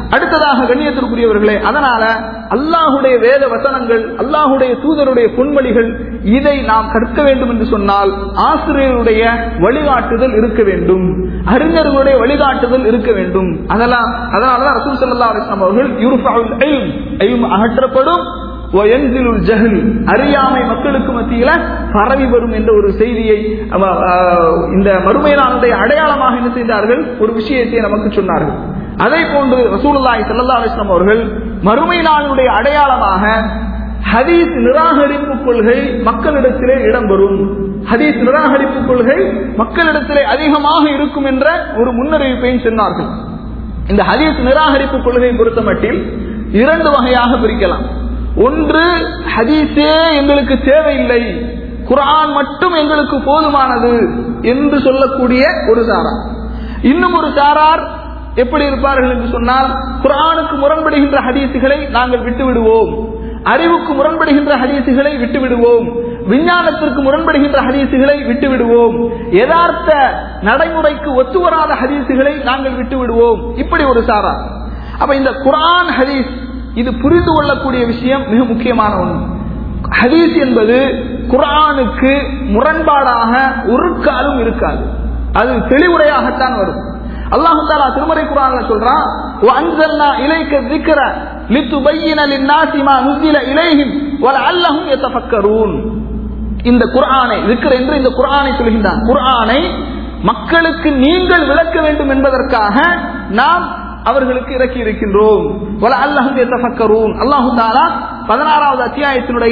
D: அடுத்ததாக கண்ணியத்திற்குரியவர்களே அதனால அல்லாஹுடைய வேத வசனங்கள் அல்லாஹுடைய தூதருடைய பொன்மொழிகள் இதை நாம் கற்க வேண்டும் என்று சொன்னால் ஆசிரியருடைய வழிகாட்டுதல் இருக்க வேண்டும் அறிஞர்களுடைய வழிகாட்டுதல் இருக்க வேண்டும் அதெல்லாம் அதனாலதான் ரசூல் சல்லா அலிஸ்லாம் அவர்கள் யூருஃபாவுல் இல்ம், இல்ம் அகற்றப்படும் வயன்சிலுல் ஜஹல் அறியாமை மக்களுக்கு மத்தியில பரவி வரும் என்ற ஒரு செய்தியை அவ- ஆஹ் இந்த மறுமை நாளுடைய அடையாளமாக என்ன செய்தார்கள் ஒரு விஷயத்தை நமக்கு சொன்னார்கள் அதே போன்று ரசூலுல்லாஹி ஸல்லல்லாஹு அலைஹி வஸல்லம் அவர்கள் மறுமை நாளுடைய அடையாளமாக ஹதீஸ் நிராகரிப்பு கொள்கை மக்களிடத்திலே இடம்பெறும் ஹதீஸ் நிராகரிப்பு கொள்கை மக்களிடத்திலே அதிகமாக இருக்கும் என்ற ஒரு முன்னறிவிப்பையும் சொன்னார்கள் இந்த ஹதீஸ் நிராகரிப்பு கொள்கையை பொறுத்த மட்டில் இரண்டு வகையாக பிரிக்கலாம் ஒன்று ஹதீஸே எங்களுக்கு தேவையில்லை குர்ஆன் மட்டும் எங்களுக்கு போதுமானது என்று சொல்லக்கூடிய ஒரு சாரார் இன்னும் ஒரு சாரார் எப்படி இருப்பார்கள் என்று சொன்னால் குர்ஆனுக்கு முரண்படுகின்ற ஹதீசுகளை நாங்கள் விட்டு விடுவோம் அறிவுக்கு முரண்படுகின்ற ஹதீசுகளை விட்டு விடுவோம் விஞ்ஞானத்திற்கு முரண்படுகின்ற ஹதீசுகளை விட்டு விடுவோம் யதார்த்த நடைமுறைக்கு ஒத்து வராத ஹதீசுகளை நாங்கள் விட்டு விடுவோம் இப்படி ஒரு சாரா அப்ப இந்த குர்ஆன் ஹதீஸ் இது புரிந்து கொள்ளக்கூடிய விஷயம் மிக முக்கியமான ஒன்று ஹதீஸ் என்பது குர்ஆனுக்கு முரண்பாடாக ஒரு காலும் இருக்காது அது தெளிவுரையாகத்தான் வரும் அல்லாஹு தாலா திருமறை குரான்ல சொல்றான் وَأَنزَلْنَا إِلَيْكَ الذِّكْرَ لِتُبَيِّنَ لِلنَّاسِ مَا نُزِّلَ إِلَيْهِمْ وَلَعَلَّهُمْ يَتَفَكَّرُونَ இந்த குர்ஆனை விக்கிர என்று இந்த குர்ஆனை சொல்கின்றான் குர்ஆனை மக்களுக்கு நீங்கள் விளக்க வேண்டும் என்பதற்காக நாம் அவர்களுக்கு இறக்கி இருக்கின்றோம் வல அல்லாஹும் யதஃபக்கரூன் அல்லாஹு தஆலா 16வது அத்தியாயத்தினுடைய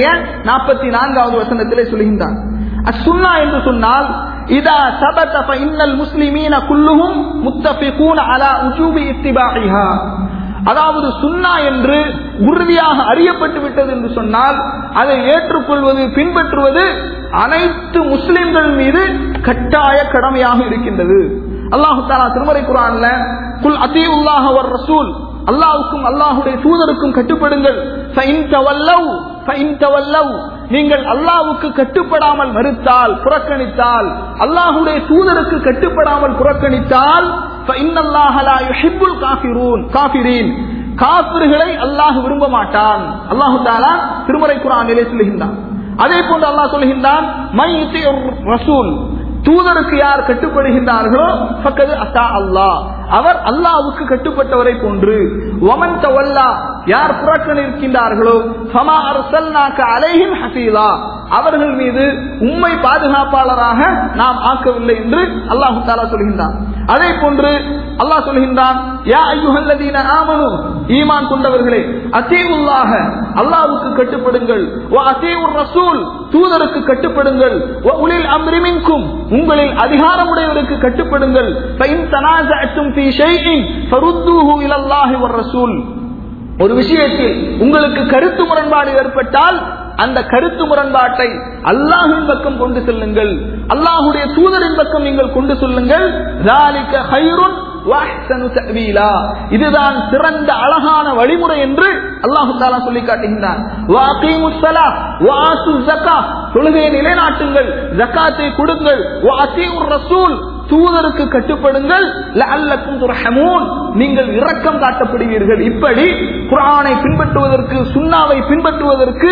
D: 44வது வசனத்திலே சொல்கின்றான் அசுன்னா என்று சொன்னால் இதா சபத ஃபஇன்னல் முஸ்லிமீன குல்லுஹும் முத்தஃபிகூன அலா உஜூபி இத்திபாஇஹா அதாவது சுன்னா என்று உறுதியாக அறியப்பட்டு விட்டது என்று சொன்னால் அதை ஏற்றுக்கொள்வது பின்பற்றுவது அனைத்து முஸ்லிம்கள் மீது கட்டாய கடமையாக இருக்கின்றது அல்லாஹு தாலா திருமறை குரான்ல குல் அத்தீவுல்லாஹ வர் ரசூல் அல்லாஹ்வுக்கும் அல்லாஹ்வுடைய தூதருக்கும் கட்டுப்படுங்கள் ஃபஇன் தவல்லவ் ஃபஇன் தவல்லவ் நீங்கள் அல்லாஹ்வுக்கு கட்டுப்படாமல் மறுத்தால் புறக்கணித்தால் அல்லாஹ்வுடைய தூதருக்கு கட்டுப்படாமல் புறக்கணித்தால் ஃபஇன்னல்லாஹ லா யுஹிப்புல் காஃபிரூன் காஃபிரீன் காபிர்களை அல்லாஹ் விரும்ப மாட்டான் அல்லாஹு தாலா திருமறை குரானிலே சொல்கின்றான் அதே போன்று அல்லாஹ் சொல்கின்றான் மை யுத்தியுர் ரசூல் தூதருக்கு யார் கட்டுப்படுகின்றார்களோ பக்கது அத்தா அல்லாஹ் அவர் அல்லாவுக்கு கட்டுப்பட்டவரை போன்று ஒமன் தவல்லா யார் புறக்கணிக்கின்றார்களோ ஃபமா அர்சல்நாக்க அலைஹிம் ஹசீதா அவர்கள் மீது உண்மை பாதுகாப்பாளராக நாம் ஆக்கவில்லை என்று அல்லாஹு தாலா சொல்கின்றான் அதே போன்று அல்லாஹ் சொல்கின்றான் யா ஐயுஹல்லதீன ஆமனு ஈமான் கொண்டவர்களே அத்தீவுல்லாக அல்லாஹ்வுக்கு கட்டுப்படுங்கள் வ அத்தீவுர் ரசூல் தூதருக்கு கட்டுப்படுங்கள் வ உலில் அம்ரி மின்கும் உங்களில் அதிகாரமுடையவருக்கு கட்டுப்படுங்கள் ஃபைன் தனாஸஅத்தும் ஃபீ ஷைஇன் ஃபருத்தூஹு இலல்லாஹி வர் ரசூல் ஒரு விஷயத்தில் உங்களுக்கு கருத்து முரண்பாடு ஏற்பட்டால் அந்த கருத்து முரண்பாட்டை அல்லாஹின் பக்கம் கொண்டு செல்லுங்கள் அல்லாஹுடைய தூதரின் பக்கம் நீங்கள் கொண்டு செல்லுங்கள் ذَلِكَ خَيْرٌ وَأَحْسَنُ تَأْوِيلًا. இதுதான் சிறந்த அழகான வழிமுறை என்று அல்லாஹு தாலா சொல்லி காட்டுகின்றான் وَأَقِيمُوا الصَّلَاةَ وَآتُوا الزَّكَاةَ. தொழுகையை நிலைநாட்டுங்கள் ஜக்காத்தை கொடுங்கள் وَأَطِيعُوا الرَّسُولَ. தூதருக்கு கட்டுப்படுங்கள் லஅல்லக்கும் துர்ஹமூன் நீங்கள் இரக்கம் காட்டப்படுவீர்கள் இப்படி குர்ஆனை பின்பற்றுவதற்கு சுன்னாவை பின்பற்றுவதற்கு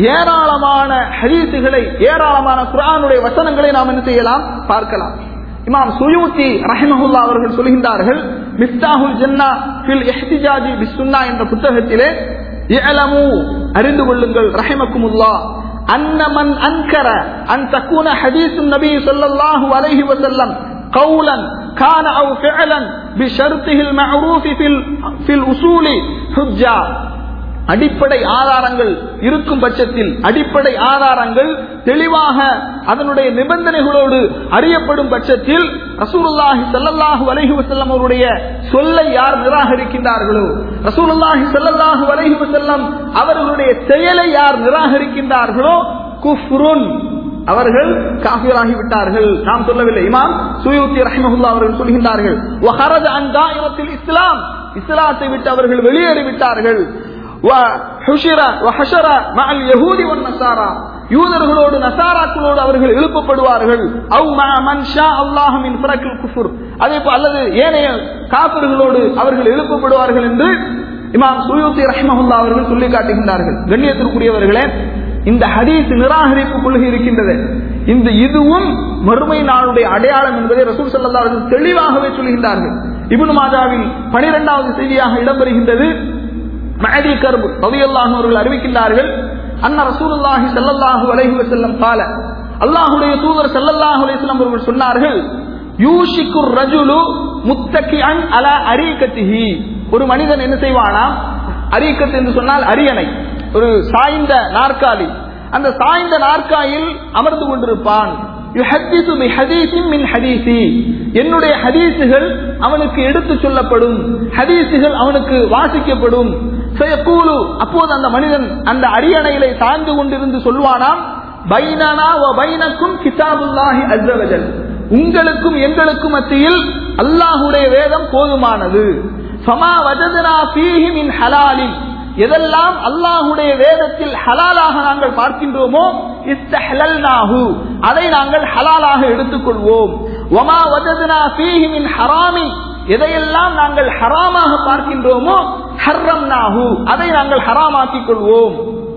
D: ஏராளமான ஹதீசுகளை ஏராளமான குர்ஆனுடைய வசனங்களை நாம் என்ன செய்யலாம் பார்க்கலாம் இமாம் சுயூத்தி ரஹிமஹுல்லா அவர்கள் சொல்கின்றார்கள் மிஃப்தாஹுல் ஜன்னா ஃபில் இஹ்திஜாஜி பிஸ்ஸுன்னா என்ற புத்தகத்திலே இஅலமு அறிந்து கொள்ளுங்கள் ரஹிமக்குமுல்லா أن من أنكر أن تكون حديث النبي صلى الله عليه وسلم قولا كان أو فعلا بشرطه المعروف في ال- في الأصول حجة அடிப்படை ஆதாரங்கள் இருக்கும் பட்சத்தில் அடிப்படை ஆதாரங்கள் தெளிவாக அதனுடைய நிபந்தனைகளோடு அறியப்படும் பட்சத்தில் ரசூலுல்லாஹி ஸல்லல்லாஹு அலைஹி வஸல்லம் அவருடைய சொல்லை யார் நிராகரிக்கின்றார்களோ ரசூலுல்லாஹி ஸல்லல்லாஹு அலைஹி வஸல்லம் அவர்களுடைய செயலை யார் நிராகரிக்கின்றார்களோ குஃப்ருன் அவர்கள் காஃபிராகி விட்டார்கள் நாம் சொல்லவில்லை இமாம் சுயூத்தி ரஹிமஹுல்லா அவர்கள் சொல்கின்றார்கள் வஹரஜ அன் தாயிரத்தில் இஸ்லாம் இஸ்லாத்தை விட்டு அவர்கள் வெளியேறி விட்டார்கள் وحشر وحشر مع اليهود والنصارى யூதர்களோடு நசாராக்களோடு அவர்கள் எழுப்பப்படுவார்கள் அவ் மா மன் ஷா அல்லாஹ் மின் ஃபரக்கில் குஃபுர் அதே போல் அல்லது ஏனைய காப்பர்களோடு அவர்கள் எழுப்பப்படுவார்கள் என்று இமாம் சுயூத்தி ரஹ்மஹுல்லா அவர்கள் சொல்லி காட்டுகின்றார்கள் கண்ணியத்திற்குரியவர்களே இந்த ஹதீஸ் நிராகரிப்பு கொள்கை இருக்கின்றது இந்த இதுவும் மறுமை நாளுடைய அடையாளம் என்பதை ரசூல் சல்லா அவர்கள் தெளிவாகவே சொல்கின்றார்கள் இப்னு மாஜாவில் பனிரெண்டாவது செய்தியாக இடம்பெறுகின்றது மஹதி கர்பு ரலியல்லாஹு அவர்கள் அறிவிக்கின்றார்கள் அன்ன ரசூலுல்லாஹி ஸல்லல்லாஹு அலைஹி வஸல்லம் قال அல்லாஹ்வுடைய தூதர் ஸல்லல்லாஹு அலைஹி வஸல்லம் அவர்கள் சொன்னார்கள் யூஷிக்குர் ரஜுலு முத்தகிஅன் அலா அரீகத்திஹி ஒரு மனிதன் என்ன செய்வானா அரீக்கத் என்று சொன்னால் அரியணை ஒரு சாய்ந்த நாற்காலி அந்த சாய்ந்த நாற்காலில் அமர்ந்து கொண்டிருப்பான் யுஹத்திசு பி ஹதீஸின் மின் ஹதீஸி என்னுடைய ஹதீஸுகள் அவனுக்கு எடுத்து சொல்லப்படும் ஹதீஸுகள் அவனுக்கு வாசிக்கப்படும் சயக்கூலு அப்போது அந்த மனிதன் அந்த அரியணையிலே சாய்ந்து கொண்டிருந்து சொல்வானாம் பைனனா வ பைனக்கும் கிதாபுல்லாஹி அஸ்ஸவஜல் உங்களுக்கும் எங்களுக்கும் மத்தியில் அல்லாஹுடைய வேதம் போதுமானது ஃபமா வஜதனா ஃபீஹி மின் ஹலாலின் எதெல்லாம் அல்லாஹுடைய வேதத்தில் ஹலாலாக நாங்கள் பார்க்கின்றோமோ இஸ்தஹலல்னாஹு அதை நாங்கள் ஹலாலாக எடுத்துக்கொள்வோம் வமா வஜதனா ஃபீஹி மின் ஹராமின் எதையெல்லாம் நாங்கள் ஹராமாக பார்க்கின்றோமோ ஹர்ரம்னாஹு அதை நாங்கள் ஹராமாக்கிக் கொள்வோம்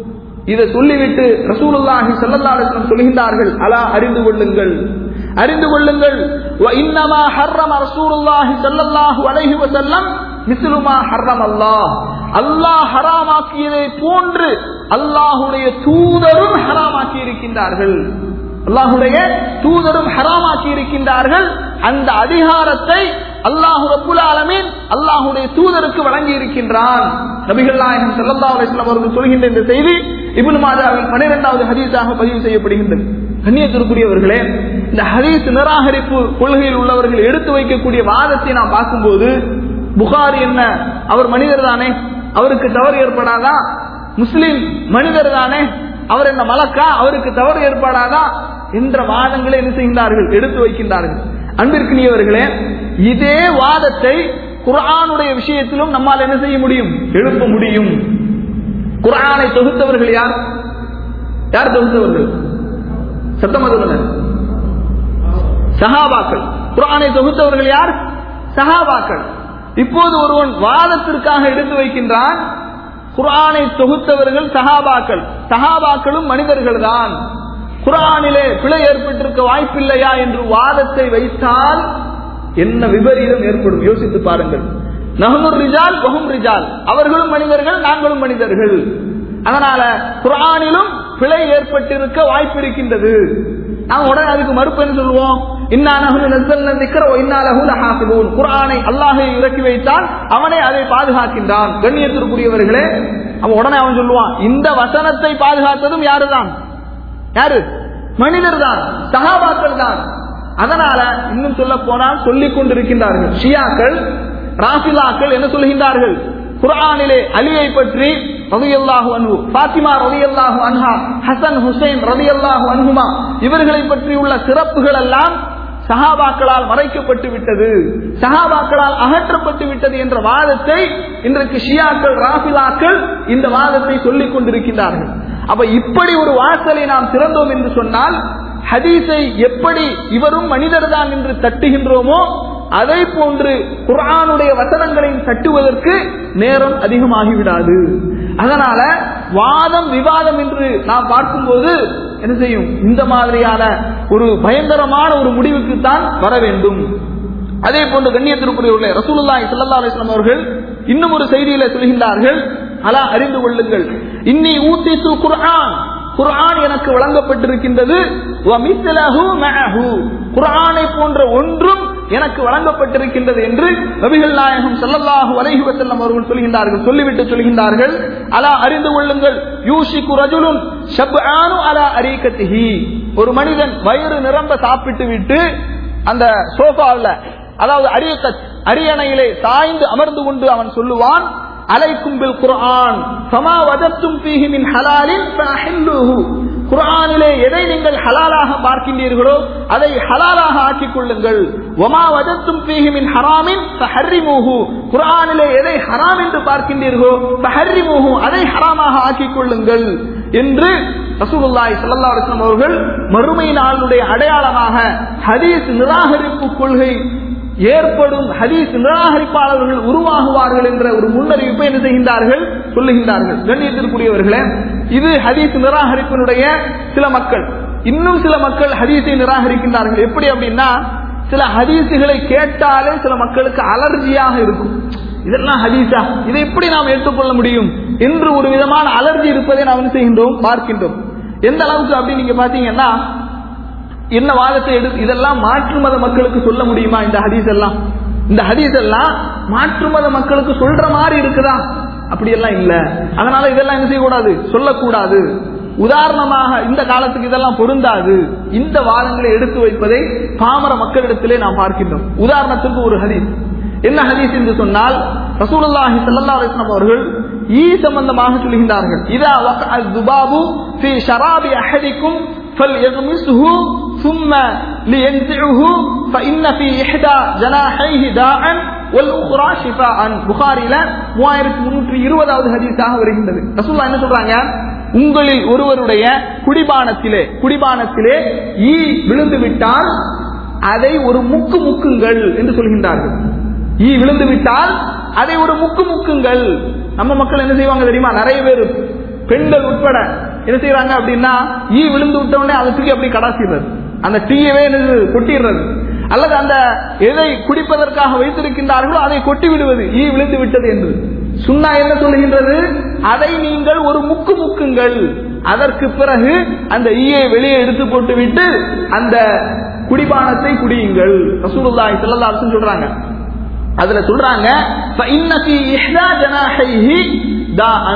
D: இதை சொல்லிவிட்டு ரசூலுல்லாஹி ஸல்லல்லாஹு அலைஹி வஸல்லம் சொல்கின்றார்கள் அலா அறிந்து கொள்ளுங்கள் அறிந்து கொள்ளுங்கள் வ இன்னமா ஹர்ரம ரசூலுல்லாஹி ஸல்லல்லாஹு அலைஹி வஸல்லம் மிஸ்லுமா ஹர்ரம் அல்லாஹ் அல்லாஹ் ஹராமாக்கியதை போன்று அல்லாஹுடைய தூதரும் ஹராமாக்கி இருக்கின்றார்கள் அல்லாஹுடைய தூதரும் ஹராமாக்கி இருக்கின்றார்கள் அந்த அதிகாரத்தை அல்லாஹு ரப்புல் ஆலமீன் அல்லாஹுடைய தூதருக்கு வழங்கி இருக்கின்றான் நபிகள் நாயகம் ஸல்லல்லாஹு அலைஹி வஸல்லம் அவர்கள் சொல்கின்ற இந்த செய்தி இப்னு மாஜாவில் 12வது ஹதீஸாக பதிவு செய்யப்படுகின்றது கண்ணியத்திற்குரியவர்களே இந்த ஹதீஸ் நிராகரிப்பு கொள்கையில் உள்ளவர்கள் எடுத்து வைக்கக்கூடிய வாதத்தை நாம் பார்க்கும்போது புகாரி என்ன அவர் மனிதர் தானே அவருக்கு தவறு ஏற்படாதா முஸ்லிம் மனிதர் தானே அவர் என்ன மலக்கா அவருக்கு தவறு ஏற்படாதா என்ற வாதங்களை என்ன செய்கின்றார்கள் எடுத்து வைக்கின்றார்கள் அன்பிற்கினியவர்களே இதே வாதத்தை குர்ஆனுடைய விஷயத்திலும் நம்மால் என்ன செய்ய முடியும் எழுப்ப முடியும் குர்ஆனை தொகுத்தவர்கள் யார் யார் தொகுத்தவர்கள் சத்தமா சொல்லுங்க சஹாபாக்கள் குர்ஆனை தொகுத்தவர்கள் யார் சஹாபாக்கள் இப்போது ஒருவன் வாதத்திற்காக எடுத்து வைக்கின்றான் குர்ஆனை தொகுத்தவர்கள் சஹாபாக்கள் சஹாபாக்களும் மனிதர்கள் தான் குர்ஆனிலே பிழை ஏற்பட்டிருக்க வாய்ப்பில்லையா என்று வாதத்தை வைத்தால் என்ன விபரீதம் ஏற்படும் யோசித்து பாருங்கள் நகமுர் ரிஜால் வகும் ரிஜால் அவர்களும் மனிதர்கள் நாங்களும் மனிதர்கள் அதனால குர்ஆனிலும் பிழை ஏற்பட்டிருக்க வாய்ப்பு இருக்கின்றது நாம் உடனே அதுக்கு மறுப்பு என்ன சொல்லுவோம் குரானை அல்லாஹை இறக்கி வைத்தான் அவனை அதை பாதுகாக்கின்றான் கண்ணியத்திற்குரியவர்களே அவன் உடனே அவன் சொல்லுவான் இந்த வசனத்தை பாதுகாத்ததும் யாருதான் யாரு மனிதர் தான் சகாபாக்கள் தான் அதனால இன்னும் சொல்ல போனால் சொல்லிக் கொண்டிருக்கின்றார்கள் ஷியாக்கள் ராசிலாக்கள் என்ன சொல்கின்றார்கள் குர்ஆனிலே அலியை பற்றி ரலியல்லாஹு அன்ஹு ஃபாத்திமா ரலியல்லாஹு அன்ஹா ஹசன் ஹுசைன் ரலியல்லாஹு அன்ஹுமா இவர்களை பற்றியுள்ள சிறப்புகள் எல்லாம் சஹாபாக்களால் மறைக்கப்பட்டு விட்டது சஹாபாக்களால் அகற்றப்பட்டு விட்டது என்ற வாதத்தை இன்றைக்கு ஷியாக்கள் ராஃபிலாக்கள் இந்த வாதத்தை சொல்லிக் கொண்டிருக்கின்றார்கள் அப்ப இப்படி ஒரு வாசலை நாம் திறந்தோம் என்று சொன்னால் ஹதீஸை எப்படி இவரும் மனிதர்தான் என்று தட்டுகின்றோமோ அதை போன்று குர்ஆனுடைய வசனங்களையும் தட்டுவதற்கு நேரம் அதிகமாகிவிடாது அதனால வாதம் விவாதம் என்று நாம் பார்க்கும்போது என்ன செய்யும் இந்த மாதிரியான ஒரு பயங்கரமான ஒரு முடிவுக்கு தான் வர வேண்டும் அதே போன்று கண்ணியத்திற்குரிய ரசூலுல்லாஹி ஸல்லல்லாஹு அலைஹி வஸல்லம் அவர்கள் இன்னும் ஒரு செய்தியில சொல்கின்றார்கள் அலா அறிந்து கொள்ளுங்கள் இன்னி ஊத்தித்து குர்ஆன் குர்ஆன் எனக்கு வழங்கப்பட்டிருக்கின்றது குர்ஆனை போன்ற ஒன்றும் எனக்கு வழங்கப்பட்டிருக்கின்றது என்று நபிகள் நாயகம் ஸல்லல்லாஹு அலைஹி வஸல்லம் அவர்கள் சொல்கின்றார்கள் சொல்லிவிட்டு சொல்கின்றார்கள் அலா அறிந்து கொள்ளுங்கள் யூஷிகு ரஜுலுன் ஷப்ஆனு அலா அரீகத்திஹி ஒரு மனிதன் வயிறு நிரம்ப சாப்பிட்டு விட்டு அந்த சோஃபாவில் அதாவது அரியக்கத் அரியணையிலே சாய்ந்து அமர்ந்து கொண்டு அவன் சொல்லுவான் அலைக்கும் பில் குர்ஆன் சமா வஜத்தும் ஃபீஹி மின் ஹலாலின் ஃபஅஹில்லுஹு குர்ஆனிலே எதை நீங்கள் ஹலாலாக பார்க்கின்றீர்களோ அதை ஹலாலாக ஆக்கிக் கொள்ளுங்கள் வமா வஜத்தும் ஃபீஹி மின் ஹராமின் ஃபஹர்ரிமுஹு குர்ஆனிலே எதை ஹராம் என்று பார்க்கின்றீர்களோ ஃபஹர்ரிமுஹு அதை ஹராமாக ஆக்கிக் கொள்ளுங்கள் என்று ரசூலுல்லாஹி ஸல்லல்லாஹு அலைஹி வஸல்லம் அவர்கள் மறுமை நாளுடைய அடையாளமாக ஹதீஸ் நிராகரிப்பு கொள்கை ஏற்படும் ஹதீஸ் நிராகரிப்பாளர்கள் உருவாகுவார்கள் என்ற ஒரு முன்னறிவிப்பை என்ன செய்கின்றார்கள் சொல்லுகின்றார்கள் கண்ணியத்திற்குரியவர்களே இது ஹதீஸ் நிராகரிப்பினுடைய சில மக்கள் இன்னும் சில மக்கள் ஹதீஸை நிராகரிக்கின்றார்கள் எப்படி அப்படின்னா சில ஹதீசுகளை கேட்டாலே சில மக்களுக்கு அலர்ஜியாக இருக்கும் இதெல்லாம் ஹதீஸா இதை எப்படி நாம் ஏற்றுக்கொள்ள முடியும் என்று ஒரு விதமான அலர்ஜி இருப்பதை நாம் என்ன செய்கின்றோம் பார்க்கின்றோம் எந்த அளவுக்கு அப்படின்னு நீங்க பாத்தீங்கன்னா என்ன வாதத்தை எடு இதெல்லாம் மாற்று மத மக்களுக்கு சொல்ல முடியுமா இந்த ஹதீஸ் எல்லாம் இந்த ஹதீஸ் எல்லாம் மாற்று மத மக்களுக்கு சொல்ற மாதிரி இருக்குதா அப்படி எல்லாம் இல்ல அதனால இதெல்லாம் என்ன செய்யக்கூடாது சொல்லக்கூடாது உதாரணமாக இந்த காலத்துக்கு இதெல்லாம் பொருந்தாது இந்த வாதங்களை எடுத்து வைப்பதை பாமர மக்களிடத்திலே நாம் பார்க்கின்றோம் உதாரணத்திற்கு ஒரு ஹதீஸ் என்ன ஹதீஸ் என்று சொன்னால் ரசூலுல்லாஹி ஸல்லல்லாஹு அலைஹி வஸல்லம் அவர்கள் ஈ சம்பந்தமாக சொல்கின்றார்கள் இதா வகஅ துபாபு ஃபீ ஷராபி அஹதிக்கும் فليغمسه ثم لينزعه فإن في إحدى جناحيه داء والأخرى شفاء புகாரில மூவாயிரத்தி முன்னூற்றி இருபதாவது ஹதீஸாக வருகின்றது ரசூல்லா என்ன சொல்றாங்க உங்களில் ஒருவருடைய குடிபானத்திலே குடிபானத்திலே ஈ விழுந்து விட்டால் அதை ஒரு முக்கு முக்குங்கள் என்று சொல்கின்றார்கள் ஈ விழுந்து விட்டால் அதை ஒரு முக்கு முக்குங்கள் நம்ம மக்கள் என்ன செய்வாங்க தெரியுமா நிறைய பேர் பெண்கள் உட்பட என்ன செய்யறாங்க அப்படின்னா ஈ விழுந்து விட்ட உடனே அதை தூக்கி அப்படி கடாசிடுறது அந்த டீயவே என்னது கொட்டிடுறது அல்லது அந்த எதை குடிப்பதற்காக வைத்திருக்கின்றார்களோ அதை கொட்டி விடுவது ஈ விழுந்து விட்டது என்று சுண்ணா என்ன சொல்லுகின்றது அதை நீங்கள் ஒரு முக்கு முக்குங்கள் அதற்கு பிறகு அந்த ஈயை வெளியே எடுத்து போட்டு விட்டு அந்த குடிபானத்தை குடியுங்கள் ரசூலுல்லாஹி ஸல்லல்லாஹு அலைஹி வஸல்லம் சொல்றாங்க அதுல சொல்றாங்க فَإِنَّ فِي إِحْدَى جَنَاحَيْهِ دَاءً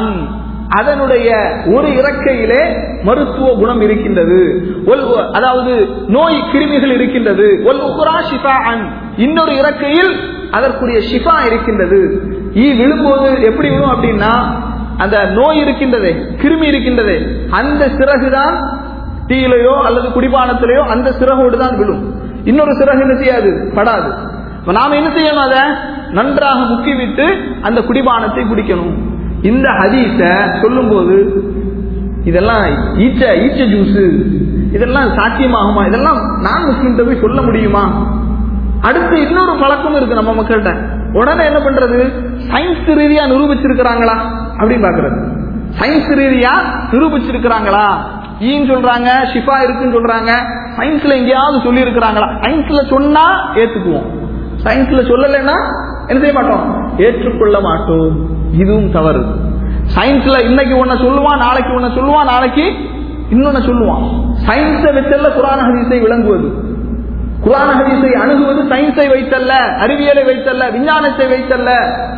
D: அதனுடைய ஒரு இறக்கையிலே மருத்துவ குணம் இருக்கின்றது ஒல் அதாவது நோய் கிருமிகள் இருக்கின்றது ஒல் உக்ரா ஷிஃபாஅன் இன்னொரு இறக்கையில் அதற்குரிய ஷிஃபா இருக்கின்றது ஈ விழும்போது எப்படி விழும் அப்படின்னா அந்த நோய் இருக்கின்றதே கிருமி இருக்கின்றதே அந்த சிறகுதான் தீயிலையோ அல்லது குடிபானத்திலேயோ அந்த சிறகோடு தான் விழும் இன்னொரு சிறகு என்ன செய்யாது படாது இப்ப நாம என்ன செய்யணும் அதை நன்றாக முக்கிவிட்டு அந்த குடிபானத்தை குடிக்கணும் இந்த ஹதீஸ சொல்லும் போது இதெல்லாம் ஈச்ச ஈச்ச ஜூஸ் இதெல்லாம் சாத்தியமாகுமா இதெல்லாம் நான் முஸ்லிம்கிட்ட போய் சொல்ல முடியுமா அடுத்து இன்னொரு பழக்கம் இருக்கு நம்ம மக்கள்கிட்ட உடனே என்ன பண்றது சயின்ஸ் ரீதியா நிரூபிச்சிருக்கிறாங்களா அப்படின்னு பாக்குறது சயின்ஸ் ரீதியா நிரூபிச்சிருக்கிறாங்களா ஈன்னு சொல்றாங்க ஷிஃபா இருக்குன்னு சொல்றாங்க சயின்ஸ்ல எங்கேயாவது சொல்லி இருக்கிறாங்களா சயின்ஸ்ல சொன்னா ஏத்துக்குவோம் சயின்ஸ்ல சொல்லலைன்னா என்ன செய்ய மாட்டோம் ஏற்றுக்கொள்ள மாட்டோம் இதுவும் தவறு சயின்ஸ்ல இன்னைக்கு ஒன்ன சொல்லுவான் நாளைக்கு ஒன்ன சொல்லுவான் நாளைக்கு இன்னொன்னு சொல்லுவான் சயின்ஸை வச்சல்ல குரான் ஹதீஸை விளங்குவது குரான் ஹதீஸை அணுகுவது சயின்ஸை வைத்தல்ல அறிவியலை வைத்தல்ல விஞ்ஞானத்தை வைத்தல்ல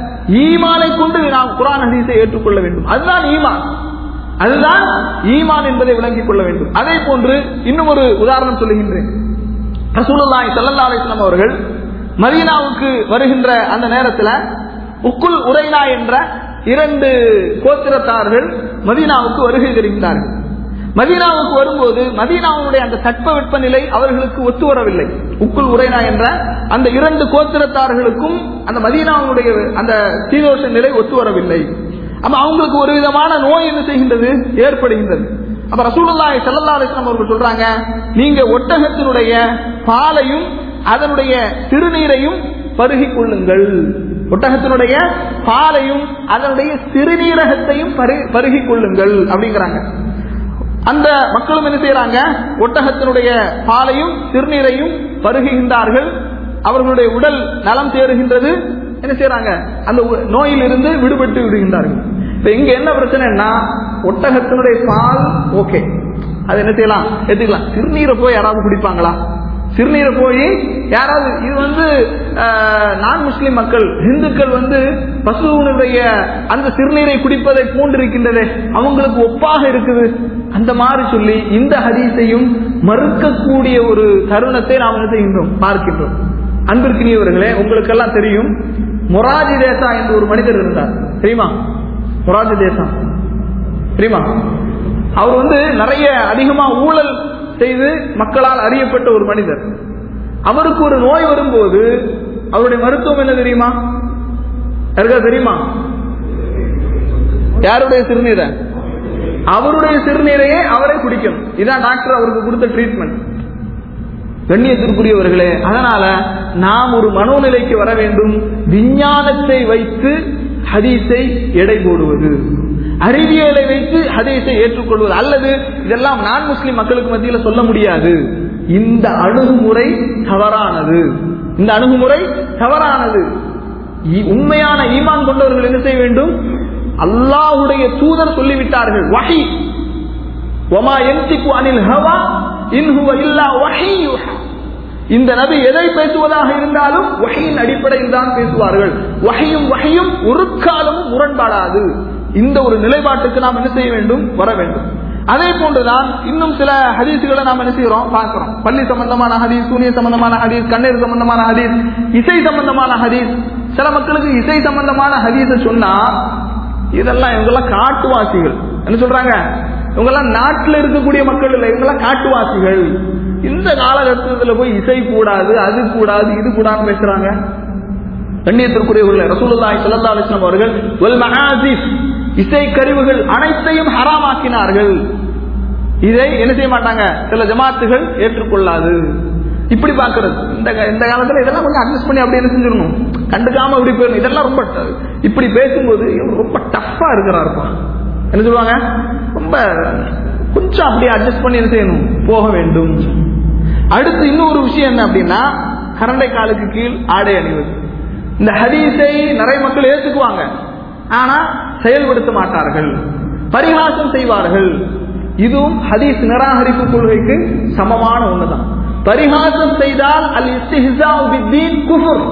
D: ஈமானை கொண்டு நாம் குரான் ஹதீஸை ஏற்றுக்கொள்ள வேண்டும் அதுதான் ஈமான் அதுதான் ஈமான் என்பதை விளங்கிக் கொள்ள வேண்டும் அதே போன்று இன்னும் ஒரு உதாரணம் சொல்லுகின்றேன் ரசூலுல்லாஹி ஸல்லல்லாஹு அலைஹி வஸல்லம் அவர்கள் மதீனாவுக்கு வருகின்ற அந்த நேரத்தில் உக்குல் உரைனா என்ற இரண்டு கோத்திரத்தார்கள் மதீனாவுக்கு வருகை தருகின்றார்கள் மதீனாவுக்கு வரும்போது மதீனாவுடைய அந்த தட்ப நிலை அவர்களுக்கு ஒத்து வரவில்லை உக்குல் உரைனா என்ற அந்த இரண்டு கோத்திரத்தார்களுக்கும் அந்த மதீனாவுடைய அந்த சீதோஷ நிலை ஒத்து வரவில்லை அப்ப அவங்களுக்கு ஒரு விதமான நோய் என்ன செய்கின்றது ஏற்படுகின்றது அப்ப ரசூலுல்லாஹி ஸல்லல்லாஹு அலைஹி வஸல்லம் அவர்கள் சொல்றாங்க நீங்க ஒட்டகத்தினுடைய பாலையும் அதனுடைய சிறுநீரையும் பருகிக் கொள்ளுங்கள் ஒட்டகத்தினுடைய பாலையும் அதனுடைய சிறுநீரகத்தையும் பருகிக் கொள்ளுங்கள் அப்படிங்கிறாங்க அந்த மக்களும் என்ன செய்யறாங்க ஒட்டகத்தினுடைய பாலையும் சிறுநீரையும் பருகுகின்றார்கள் அவர்களுடைய உடல் நலம் தேறுகின்றது என்ன செய்யறாங்க அந்த நோயிலிருந்து விடுபட்டு விடுகின்றார்கள் இப்ப இங்க என்ன பிரச்சனைன்னா ஒட்டகத்தினுடைய பால் ஓகே அது என்ன செய்யலாம் எடுத்துக்கலாம் சிறுநீரை போய் யாராவது குடிப்பாங்களா சிறுநீரை போய் யாராவது இது வந்து நான் முஸ்லிம் மக்கள் இந்துக்கள் வந்து பசுவனுடைய அந்த சிறுநீரை குடிப்பதை போன்றிருக்கின்றதே அவங்களுக்கு ஒப்பாக இருக்குது அந்த மாதிரி சொல்லி இந்த ஹதீஸையும் மறுக்கக்கூடிய ஒரு தருணத்தை நாம் என்ன செய்கின்றோம் பார்க்கின்றோம் அன்பிற்கினியவர்களே உங்களுக்கெல்லாம் தெரியும் மொராஜி தேசா என்று ஒரு மனிதர் இருந்தார் தெரியுமா மொராஜி தேசா தெரியுமா அவர் வந்து நிறைய அதிகமா ஊழல் செய்து மக்களால் அறியப்பட்ட ஒரு மனிதர் அவருக்கு ஒரு நோய் வரும்போது அவருடைய மருத்துவம் என்ன தெரியுமா யாருக்கா தெரியுமா யாருடைய சிறுநீரை அவருடைய சிறுநீரையே அவரே குடிக்கணும் இதான் டாக்டர் அவருக்கு கொடுத்த ட்ரீட்மெண்ட் கண்ணியத்திற்குரியவர்களே அதனால நாம் ஒரு மனோநிலைக்கு வர வேண்டும் விஞ்ஞானத்தை வைத்து ஹதீஸை எடை போடுவது அறிவியலை வைத்து ஹதீஸை ஏற்றுக்கொள்வது அல்லது இதெல்லாம் நான் முஸ்லிம் மக்களுக்கு மத்தியில் சொல்ல முடியாது இந்த அணுகுமுறை தவறானது இந்த அணுகுமுறை தவறானது இ- உண்மையான ஈமான் கொண்டவர்கள் என்ன செய்ய வேண்டும் அல்லாஹ்வுடைய தூதர் சொல்லிவிட்டார்கள் வஹி ஒமா என்திக்கு அனில் ஹவா இன்ஹுவ இல்லா வஹி யுஹா. இந்த நபி எதை பேசுவதாக இருந்தாலும் வகையின் அடிப்படையில் தான் பேசுவார்கள் வகையும் வகையும் ஒரு காலமும் முரண்பாடாது இந்த ஒரு நிலைப்பாட்டுக்கு நாம் என்ன செய்ய வேண்டும் வர வேண்டும் அதே போன்றுதான் இன்னும் சில ஹதீசுகளை நாம் என்ன செய்யறோம் பார்க்கிறோம் பள்ளி சம்பந்தமான ஹதீஸ் சூனிய சம்பந்தமான ஹதீஸ் கண்ணீர் சம்பந்தமான ஹதீஸ் இசை சம்பந்தமான ஹதீஸ் சில மக்களுக்கு இசை சம்பந்தமான ஹதீஸை சொன்னா இதெல்லாம் இவங்கெல்லாம் காட்டுவாசிகள் என்ன சொல்றாங்க இவங்கெல்லாம் நாட்டில் இருக்கக்கூடிய மக்கள் இல்லை இவங்கெல்லாம் காட்டுவாசிகள் இந்த காலகட்டத்தில் போய் இசை கூடாது அது கூடாது இது கூடாதுன்னு பேசுறாங்க கண்ணியத்திற்குரியவர்கள் ரசூலுல்லாஹி ஸல்லல்லாஹு அலைஹி வஸல்லம் அவர்கள் வல் மஆசிஸ் இசை கருவிகள் அனைத்தையும் ஹராமாக்கினார்கள் இதை என்ன செய்ய மாட்டாங்க சில ஜமாத்துகள் ஏற்றுக்கொள்ளாது இப்படி பாக்குறது இந்த கா- இந்த காலத்துல இதெல்லாம் கொஞ்சம் அட்ஜஸ்ட் பண்ணி அப்படி என்ன செஞ்சிடணும் கண்டுக்காம இப்படி போயிடணும் இதெல்லாம் ரொம்ப ட- இப்படி பேசும்போது இவர் ரொம்ப டஃப்பா இருக்கிறாருப்பா என்ன சொல்லுவாங்க ரொம்ப கொஞ்சம் அப்படியே அட்ஜஸ்ட் பண்ணி என்ன செய்யணும் போக வேண்டும் அடுத்து இன்னொரு விஷயம் என்ன அப்படின்னா கரண்டை காலுக்கு கீழ் ஆடை அணிவது இந்த ஹதீஸை நிறைய மக்கள் ஏத்துக்குவாங்க ஆனா செயல்படுத்த மாட்டார்கள் பரிகாசம் செய்வார்கள் இதுவும் ஹதீஸ் நிராகரிப்பு கொள்கைக்கு சமமான ஒண்ணுதான் பரிகாசம் செய்தால் அல் இஸ்திஹ்ஸாஉ பித்தீன் குஃபுர்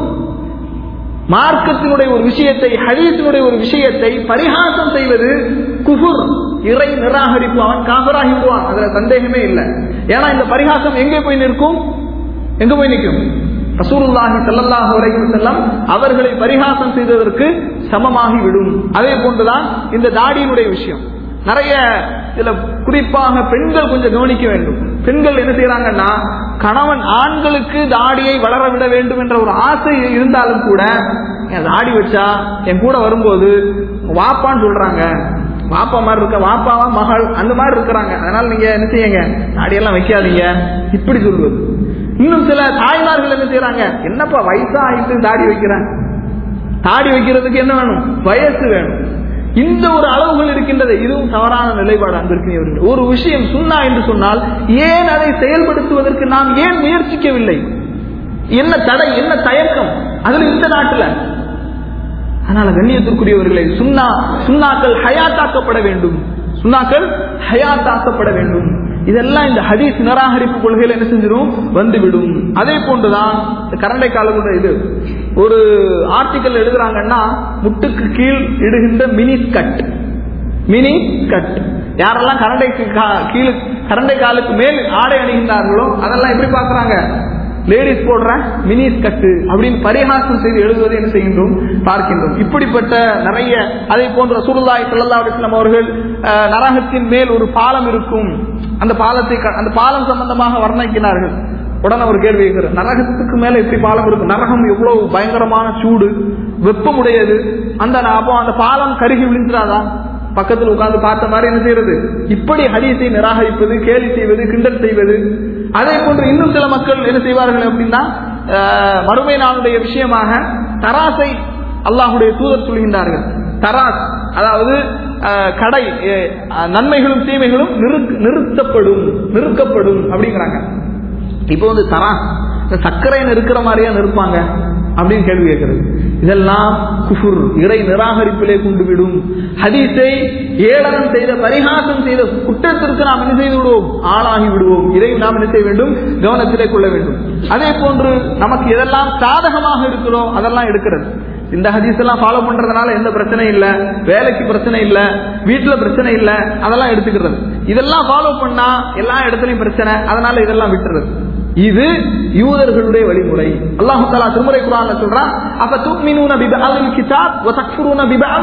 D: மார்க்கத்தினுடைய ஒரு விஷயத்தை ஹதீஸினுடைய ஒரு விஷயத்தை பரிகாசம் செய்வது குஃபுர் இறை நிராகரிப்பு அவன் காஃபராகி விடுவான் அதுல சந்தேகமே இல்லை ஏன்னா இந்த பரிகாசம் எங்கே போய் நிற்கும் எங்க போய் நிற்கும் ரசூலுல்லாஹி ஸல்லல்லாஹு அலைஹி வஸல்லம் அவர்களை பரிகாசம் செய்ததற்கு சமமாகி விடும் அதே போன்றுதான் இந்த தாடியினுடைய விஷயம் நிறைய இதுல குறிப்பாக பெண்கள் கொஞ்சம் கவனிக்க வேண்டும் பெண்கள் என்ன செய்யறாங்கன்னா கணவன் ஆண்களுக்கு தாடியை வளர விட வேண்டும் என்ற ஒரு ஆசை இருந்தாலும் கூட என் தாடி வச்சா என் கூட வரும்போது வாப்பான்னு சொல்றாங்க வாப்பா மாதிரி இருக்க வாப்பாவா மகள் அந்த மாதிரி இருக்கிறாங்க அதனால நீங்க என்ன செய்யுங்க தாடியெல்லாம் வைக்காதீங்க இப்படி சொல்வது இன்னும் சில தாய்மார்கள் என்ன செய்யறாங்க என்னப்பா வயசா ஆயிட்டு தாடி வைக்கிறேன் தாடி வைக்கிறதுக்கு என்ன வேணும் வயசு வேணும் இந்த ஒரு அளவுகள் இருக்கின்றது இதுவும் தவறான நிலைப்பாடு அங்கிருக்கிறவர்கள் ஒரு விஷயம் சுண்ணா என்று சொன்னால் ஏன் அதை செயல்படுத்துவதற்கு நாம் ஏன் முயற்சிக்கவில்லை என்ன தடை என்ன தயக்கம் அதுல இந்த நாட்டுல அதனால கண்ணியத்திற்குரியவர்களை சுண்ணா சுண்ணாக்கள் ஹயாத்தாக்கப்பட வேண்டும் சுண்ணாக்கள் ஹயாத்தாக்கப்பட வேண்டும் இதெல்லாம் இந்த ஹதீஸ் நிராகரிப்பு கொள்கையில் என்ன செஞ்சிடும் வந்துவிடும் அதே போன்றுதான் இந்த கரண்டை காலத்துல இது ஒரு ஆர்டிக்கல் எழுதுறாங்கன்னா முட்டுக்கு கீழ் இடுகின்ற மினி கட் மினி கட் யாரெல்லாம் கரண்டைக்கு கா- கீழ் கரண்டை காலுக்கு மேல் ஆடை அணிகின்றார்களோ அதெல்லாம் எப்படி பாக்குறாங்க லேடிஸ் போடுற மினி கட்டு அப்படின்னு பரிகாசம் செய்து எழுதுவதை என்ன செய்கின்றோம் பார்க்கின்றோம் இப்படிப்பட்ட நிறைய அதே போன்ற சுருளாய் ஸல்லல்லாஹு அலைஹி வஸல்லம் அவர்கள் அஹ், நரகத்தின் மேல் ஒரு பாலம் இருக்கும் அந்த பாலத்தை க- அந்த பாலம் சம்பந்தமாக வர்ணிக்கிறார்கள் உடனே ஒரு கேள்வி கேட்கிறார் நரகத்துக்கு மேல எப்படி பாலம் இருக்கும் நரகம் எவ்வளவு பயங்கரமான சூடு வெப்பமுடையது அந்த அப்போ அந்த பாலம் கருகி விழுந்துடாதா பக்கத்தில் உட்கார்ந்து பார்த்த மாதிரி என்ன செய்யறது இப்படி ஹதீஸை நிராகரிப்பது கேலி செய்வது கிண்டல் செய்வது அதே போன்று இன்னும் சில மக்கள் என்ன செய்வார்கள் அப்படின்னா அஹ், மறுமை நாளுடைய விஷயமாக தராசை அல்லாஹுடைய தூதர் சொல்கின்றார்கள் தராஸ் அதாவது அஹ், கடை அஹ், நன்மைகளும் தீமைகளும் நிறுக்- நிறுத்தப்படும் நிறுக்கப்படும் அப்படிங்கிறாங்க இப்போ வந்து தராஸ் இந்த சர்க்கரை நிற்கிற மாதிரியா நிற்பாங்க அப்படின்னு கேள்வி கேட்கிறது இதெல்லாம் குஃபுர் இறை நிராகரிப்பிலே கொண்டு விடும் ஹதீஸை ஏளனம் செய்த பரிகாசம் செய்த குற்றத்திற்கு நாம் என்ன செய்து விடுவோம் ஆளாகி விடுவோம் இதை நாம் என்ன செய்ய வேண்டும் கவனத்திலே கொள்ள வேண்டும் அதே போன்று நமக்கு எதெல்லாம் சாதகமாக இருக்கிறோ அதெல்லாம் எடுக்கிறது இந்த ஹதீஸ் எல்லாம் ஃபாலோ பண்றதுனால எந்த பிரச்சனையும் இல்ல வேலைக்கு பிரச்சனை இல்ல வீட்டுல பிரச்சனை இல்ல அதெல்லாம் எடுத்துக்கிறது இதெல்லாம் ஃபாலோ பண்ணா எல்லா இடத்துலயும் பிரச்சனை அதனால இதெல்லாம் விட்டுறது இது யூதர்களுடைய வழிமுறை அல்லாஹு தாலா திருமுறை குரான்ல சொல்றான் அப்ப தூமினூன பிபஅல் கிதாப் வ தக்ஃபுரூன பிபஅல்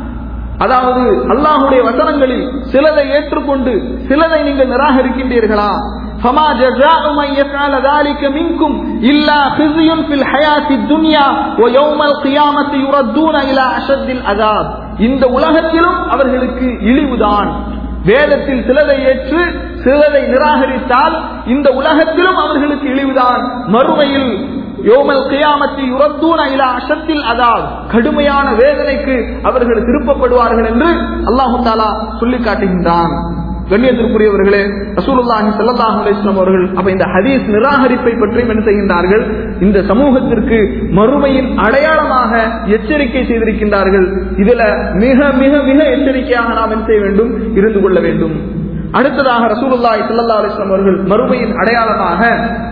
D: அதாவது அல்லாஹுடைய வசனங்களில் சிலதை ஏற்றுக்கொண்டு சிலதை நீங்கள் நிராகரிக்கின்றீர்களா فما جزاء من يفعل ذلك منكم إلا خزي في الحياة الدنيا ويوم القيامة يردون إلى أشد العذاب இந்த உலகத்திலும் அவர்களுக்கு இழிவுதான் வேதத்தில் சிலதை ஏற்று சிலதை நிராகரித்தால் இந்த உலகத்திலும் அவர்களுக்கு இழிவுதான் மறுமையில் யோமல் கியாமத்தி யுரத்தூன இலா அஷத்தில் அதால் கடுமையான வேதனைக்கு அவர்கள் திருப்பப்படுவார்கள் என்று அல்லாஹு தாலா சொல்லி காட்டுகின்றான் கண்ணியத்திற்குரியவர்களே ரசூலுல்லாஹி ஸல்லல்லாஹு அலைஹி வஸல்லம் அவர்கள் அப்ப இந்த ஹதீஸ் நிராகரிப்பை பற்றி என்ன செய்கின்றார்கள் இந்த சமூகத்திற்கு மறுமையின் அடையாளமாக எச்சரிக்கை செய்திருக்கின்றார்கள் இதுல மிக மிக மிக எச்சரிக்கையாக நாம் என்ன செய்ய வேண்டும் இருந்து கொள்ள வேண்டும் அடுத்ததாக ரசூலுல்லாஹி ஸல்லல்லாஹு அலைஹி வஸல்லம் அவர்கள் மறுமையின் அடையாளமாக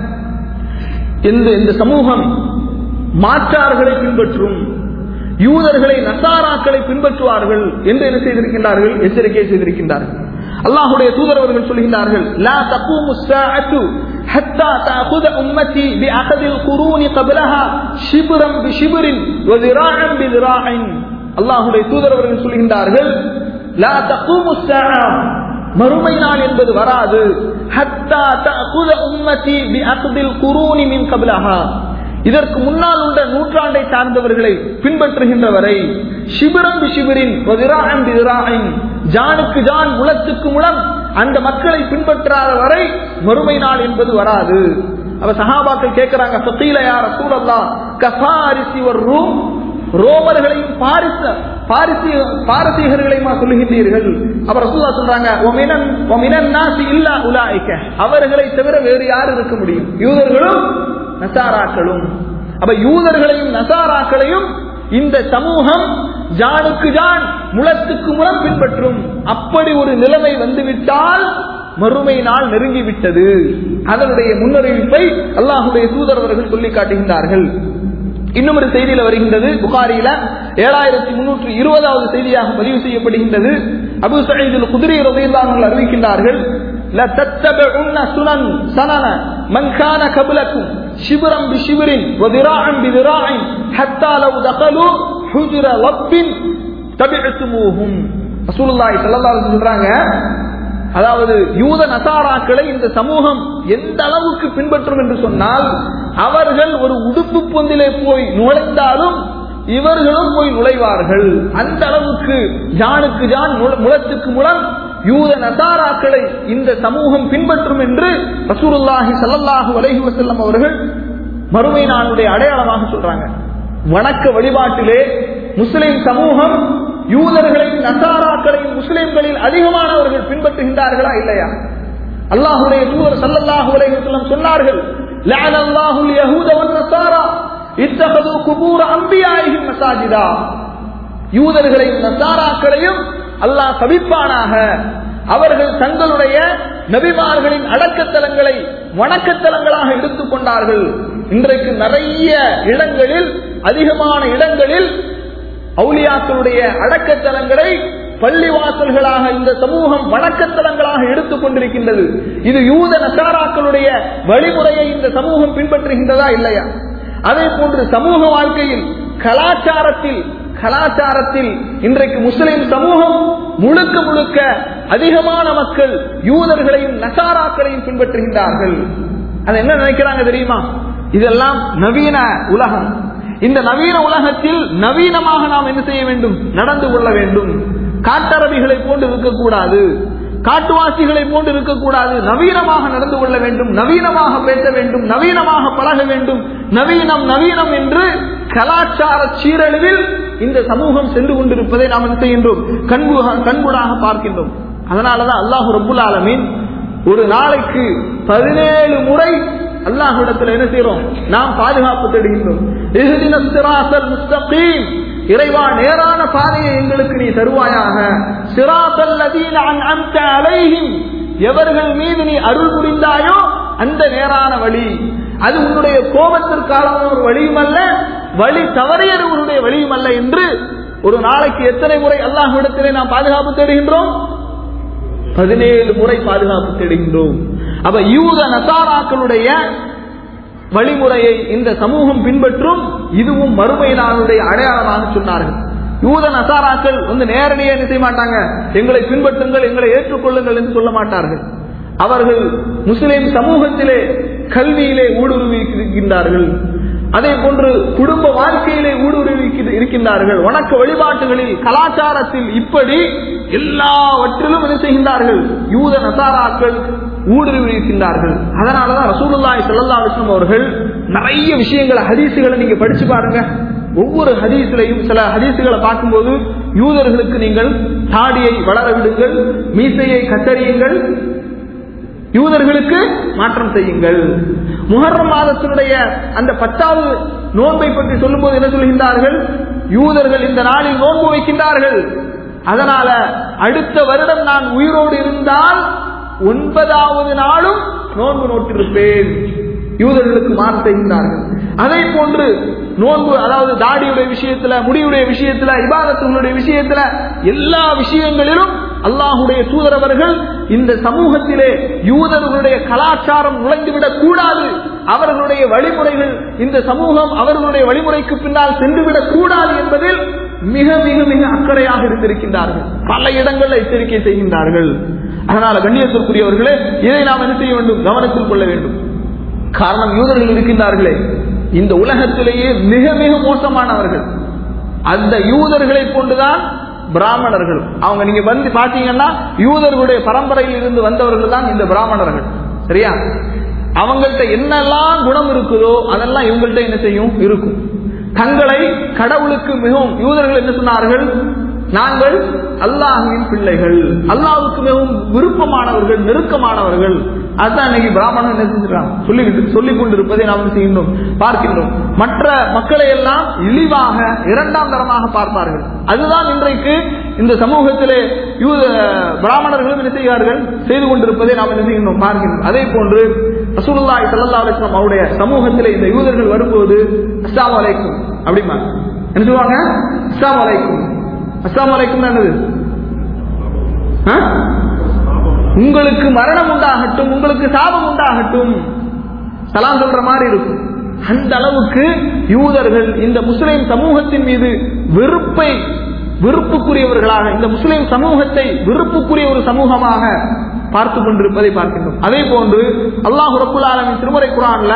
D: இந்த இந்த சமூகம் மாற்றார்களை பின்பற்றும் யூதர்களை நசாராக்களை பின்பற்றுவார்கள் என்று என்ன செய்திருக்கின்றார்கள் எச்சரிக்கை செய்திருக்கின்றார்கள் அல்லாஹுடைய தூதரவர்கள் சொல்கின்றார்கள் லா தقوم الساعه حتى تاخذ امتي باخذ القرون قبلها شبرا بشبر وذراعا بذراع அல்லாஹுடைய தூதரவர்கள் சொல்கின்றார்கள் லா தقوم الساعه மறுமை நாள் என்பது வராது ஹத்தா தஅخذ உம்மதி பிஅக்தில் குரூனி மின் கப்லஹா இதற்கு முன்னால் உள்ள நூற்றாண்டை சார்ந்தவர்களை பின்பற்றுகின்ற வரை சிபிரம் சிபிரின் ஜானுக்கு ஜான் முளத்துக்கு முளம் அந்த மக்களை பின்பற்றாத வரை மறுமை நாள் என்பது வராது அவ சஹாபாக்கள் கேட்கிறாங்க சத்தீல யார சூழல்லா கசாரிசி ஒரு ரூம் ரோமர்களையும் பாரிச பாரிசி பாரசீகர்களையுமா சொல்லுகின்றீர்கள் அவர் ரசூலா சொல்றாங்க "ஒமினன் ஒமினன் நாசி இல்லா உலாய்க்க." அவர்களை தவிர வேறு யார் இருக்க முடியும் யூதர்களும் நசாராக்களும் அப்ப யூதர்களையும் நசாராக்களையும் இந்த சமூகம் ஜானுக்கு ஜான் முளத்துக்கு முளம் பின்பற்றும் அப்படி ஒரு நிலைமை வந்துவிட்டால் மறுமை நாள் நெருங்கிவிட்டது அதனுடைய முன்னறிவிப்பை அல்லாஹுடைய தூதரவர்கள் சொல்லி காட்டுகின்றார்கள் இன்னும் ஒரு செய்தியில வருகின்றது புகாரியில ஏழாயிரத்தி முன்னூற்று இருபதாவது செய்தியாக பதிவு செய்யப்படுகின்றது அபு சயீதுல் குதிரை ரதையில்லாமல் அறிவிக்கின்றார்கள் لتتبعن سنن سنن من كان قبلكم شبرا بشبر وذراعا بذراع حتى لو دخلوا حجر لب تبعتموهم رسول الله صلى الله عليه وسلم சொல்றாங்க அதாவது யூத நசாராக்களை இந்த சமூகம் எந்த அளவுக்கு பின்பற்றும் என்று சொன்னால் அவர்கள் ஒரு உடுப்பு பொந்திலே போய் நுழைந்தாலும் இவர்களும் போய் நுழைவார்கள் அந்த அளவுக்கு ஜானுக்கு ஜான் முல- முழத்துக்கு முழம் யூத நசாராக்களை இந்த சமூகம் பின்பற்றும் என்று ரசூலுல்லாஹி ஸல்லல்லாஹு அலைஹி வஸல்லம் அவர்கள் மறுமை நாளுடைய அடையாளமாக சொல்றாங்க வணக்க வழிபாட்டிலே முஸ்லிம் சமூகம் யூதர்களையும் நசாராக்களையும் முஸ்லிம்களில் அதிகமானவர்கள் பின்பற்றுகின்றார்களா இல்லையா அல்லாஹுடைய தூதர் ஸல்லல்லாஹு அலைஹி வஸல்லம் சொன்னார்கள் லஅன அல்லாஹுல் யஹூத வன் நஸாரா இத்தகது குபூர அன்பியாயிஹிம் மசாஜிதா யூதர்களையும் நசாராக்களையும் அல்லாஹ் சபிப்பானாக அவர்கள் தங்களுடைய நபிமார்களின் அடக்கத்தலங்களை வணக்கத்தலங்களாக எடுத்துக் கொண்டார்கள் இன்றைக்கு நிறைய இடங்களில் அதிகமான இடங்களில் அவுலியாக்களுடைய அடக்கத்தலங்களை பள்ளிவாசல்களாக இந்த சமூகம் வணக்கத்தலங்களாக எடுத்துக் கொண்டிருக்கின்றது இது யூத நசாராக்களுடைய வழிமுறையை இந்த சமூகம் பின்பற்றுகின்றதா இல்லையா அதே போன்று சமூக வாழ்க்கையில் கலாச்சாரத்தில் கலாச்சாரத்தில் இன்றைக்கு முஸ்லிம் சமூகம் முழுக்க முழுக்க அதிகமான மக்கள் யூதர்களையும் நசாராக்களையும் பின்பற்றுகின்றார்கள் அது என்ன நினைக்கிறாங்க தெரியுமா இதெல்லாம் நவீன உலகம் இந்த நவீன உலகத்தில் நவீனமாக நாம் என்ன செய்ய வேண்டும் நடந்து கொள்ள வேண்டும் காட்டரபிகளை போன்று இருக்கக்கூடாது காட்டுவாசிகளை போன்று இருக்கக்கூடாது நவீனமாக நடந்து கொள்ள வேண்டும் நவீனமாக பேச வேண்டும் நவீனமாக பழக வேண்டும் நவீனம் நவீனம் என்று கலாச்சார சீரழிவில் இந்த சமூகம் சென்று கொண்டிருப்பதை நாம் என்ன செய்கின்றோம் கண்பு கண்கூடாக பார்க்கின்றோம் அதனாலதான் அல்லாஹு ரபுல் ஆலமீன் ஒரு நாளைக்கு பதினேழு முறை அல்லாஹ்விடத்தில் என்ன செய்யறோம் நாம் பாதுகாப்பு தேடுகின்றோம் இஹ்தினஸ் சிராத்தல் முஸ்தகீம் இறைவா நேரான பாதையை எங்களுக்கு நீ தருவாயாக சிராத்தல் லதீன அன்அம்த அலைஹிம் எவர்கள் மீது நீ அருள் புரிந்தாயோ அந்த நேரான வழி அது உன்னுடைய கோபத்திற்கான ஒரு வழியும் அல்ல வழி தவறியவருடைய வழியும் அல்ல என்று ஒரு நாளைக்கு எத்தனை முறை அல்லாஹ்விடத்திலே நாம் பாதுகாப்பு தேடுகின்றோம் பதினேழு முறை பாதுகாப்பு தேடுகின்றோம் அப்ப யூத நசாராக்களுடைய வழிமுறையை இந்த சமூகம் பின்பற்றும் இதுவும் மறுமை நாளுடைய அடையாளமாக சொன்னார்கள் யூத நசாராக்கள் வந்து நேரடியாக என்ன செய்ய மாட்டாங்க எங்களை பின்பற்றுங்கள் எங்களை ஏற்றுக்கொள்ளுங்கள் என்று சொல்ல மாட்டார்கள் அவர்கள் முஸ்லிம் சமூகத்திலே கல்வியிலே ஊடுருவி இருக்கின்றார்கள் அதே போன்று குடும்ப வாழ்க்கையிலே ஊடுருவி இருக்கின்றார்கள் வணக்க வழிபாட்டுகளில் கலாச்சாரத்தில் இப்படி எல்லாவற்றிலும் என்ன செய்கின்றார்கள் யூத நசாராக்கள் ஊடுருவி இருக்கின்றார்கள் அதனாலதான் ரசூலுல்லாய் சல்லா அலிஸ்லாம் அவர்கள் நிறைய விஷயங்களை ஹதீசுகளை நீங்க படிச்சு பாருங்க ஒவ்வொரு ஹதீஸ்லையும் சில ஹதீசுகளை பார்க்கும்போது யூதர்களுக்கு நீங்கள் தாடியை வளர விடுங்கள் மீசையை கத்தறியுங்கள் யூதர்களுக்கு மாற்றம் செய்யுங்கள் முஹர்ரம் மாதத்தினுடைய அந்த பத்தாவது நோன்பை பற்றி சொல்லும்போது என்ன சொல்கின்றார்கள் யூதர்கள் இந்த நாளில் நோன்பு வைக்கின்றார்கள் அதனால அடுத்த வருடம் நான் உயிரோடு இருந்தால் ஒன்பதாவது நாளும் நோன்பு நோட்டிருப்பேன் யூதர்களுக்கு மாறு செய்கின்றார்கள் அதே போன்று நோன்பு அதாவது தாடியுடைய விஷயத்துல முடியுடைய விஷயத்துல இபாதத்துடைய விஷயத்துல எல்லா விஷயங்களிலும் அல்லாஹுடைய தூதரவர்கள் இந்த சமூகத்திலே யூதர்களுடைய கலாச்சாரம் நுழைந்துவிடக் கூடாது அவர்களுடைய வழிமுறைகள் இந்த சமூகம் அவர்களுடைய வழிமுறைக்கு பின்னால் சென்றுவிடக் கூடாது என்பதில் மிக மிக மிக அக்கறையாக இருந்திருக்கின்றார்கள் பல இடங்களில் எச்சரிக்கை செய்கின்றார்கள் அதனால கண்ணியத்திற்குரியவர்களே இதை நாம் என்ன செய்ய வேண்டும் கவனத்தில் கொள்ள வேண்டும் காரணம் யூதர்கள் இருக்கின்றார்களே இந்த உலகத்திலேயே மிக மிக மோசமானவர்கள் அந்த யூதர்களை கொண்டுதான் பிராமணர்கள் அவங்க நீங்க வந்து பாத்தீங்கன்னா யூதர்களுடைய பரம்பரையில் இருந்து வந்தவர்கள் தான் இந்த பிராமணர்கள் சரியா அவங்கள்ட்ட என்னெல்லாம் குணம் இருக்குதோ அதெல்லாம் இவங்கள்ட்ட என்ன செய்யும் இருக்கும் தங்களை கடவுளுக்கு மிகவும் யூதர்கள் என்ன சொன்னார்கள் நாங்கள் அல்லாஹுவின் பிள்ளைகள் அல்லாவுக்கு மிகவும் விருப்பமானவர்கள் நெருக்கமானவர்கள் அதுதான் இன்னைக்கு பிராமணன் என்ன செஞ்சிருக்காங்க சொல்லிக்கிட்டு சொல்லிக் கொண்டிருப்பதை நாம் செய்கின்றோம் பார்க்கின்றோம் மற்ற மக்களை எல்லாம் இழிவாக இரண்டாம் தரமாக பார்ப்பார்கள் அதுதான் இன்றைக்கு இந்த சமூகத்திலே யூத பிராமணர்களும் என்ன செய்வார்கள் செய்து கொண்டிருப்பதை நாம் என்ன செய்கின்றோம் பார்க்கின்றோம் அதே போன்று ரசூலுல்லாஹி ஸல்லல்லாஹு அலைஹி வஸல்லம் அவருடைய சமூகத்திலே இந்த யூதர்கள் வரும்போது அஸ்ஸலாமு அலைக்கும் அப்படிமா என்ன சொல்லுவாங்க அஸ்ஸலாமு அலைக்கும் அஸ்ஸலாமு அலைக்கும் என்னது உங்களுக்கு மரணம் உண்டாகட்டும் உங்களுக்கு சாபம் உண்டாகட்டும் சலாம் சொல்ற மாதிரி இருக்கும் அந்த அளவுக்கு யூதர்கள் இந்த முஸ்லிம் சமூகத்தின் மீது வெறுப்பை வெறுப்புக்குரியவர்களாக இந்த முஸ்லிம் சமூகத்தை வெறுப்புக்குரிய ஒரு சமூகமாக பார்த்து கொண்டிருப்பதை பார்க்கின்றோம் அதே போன்று அல்லாஹ் ரப்புல் ஆலமின் திருமறை குரான்ல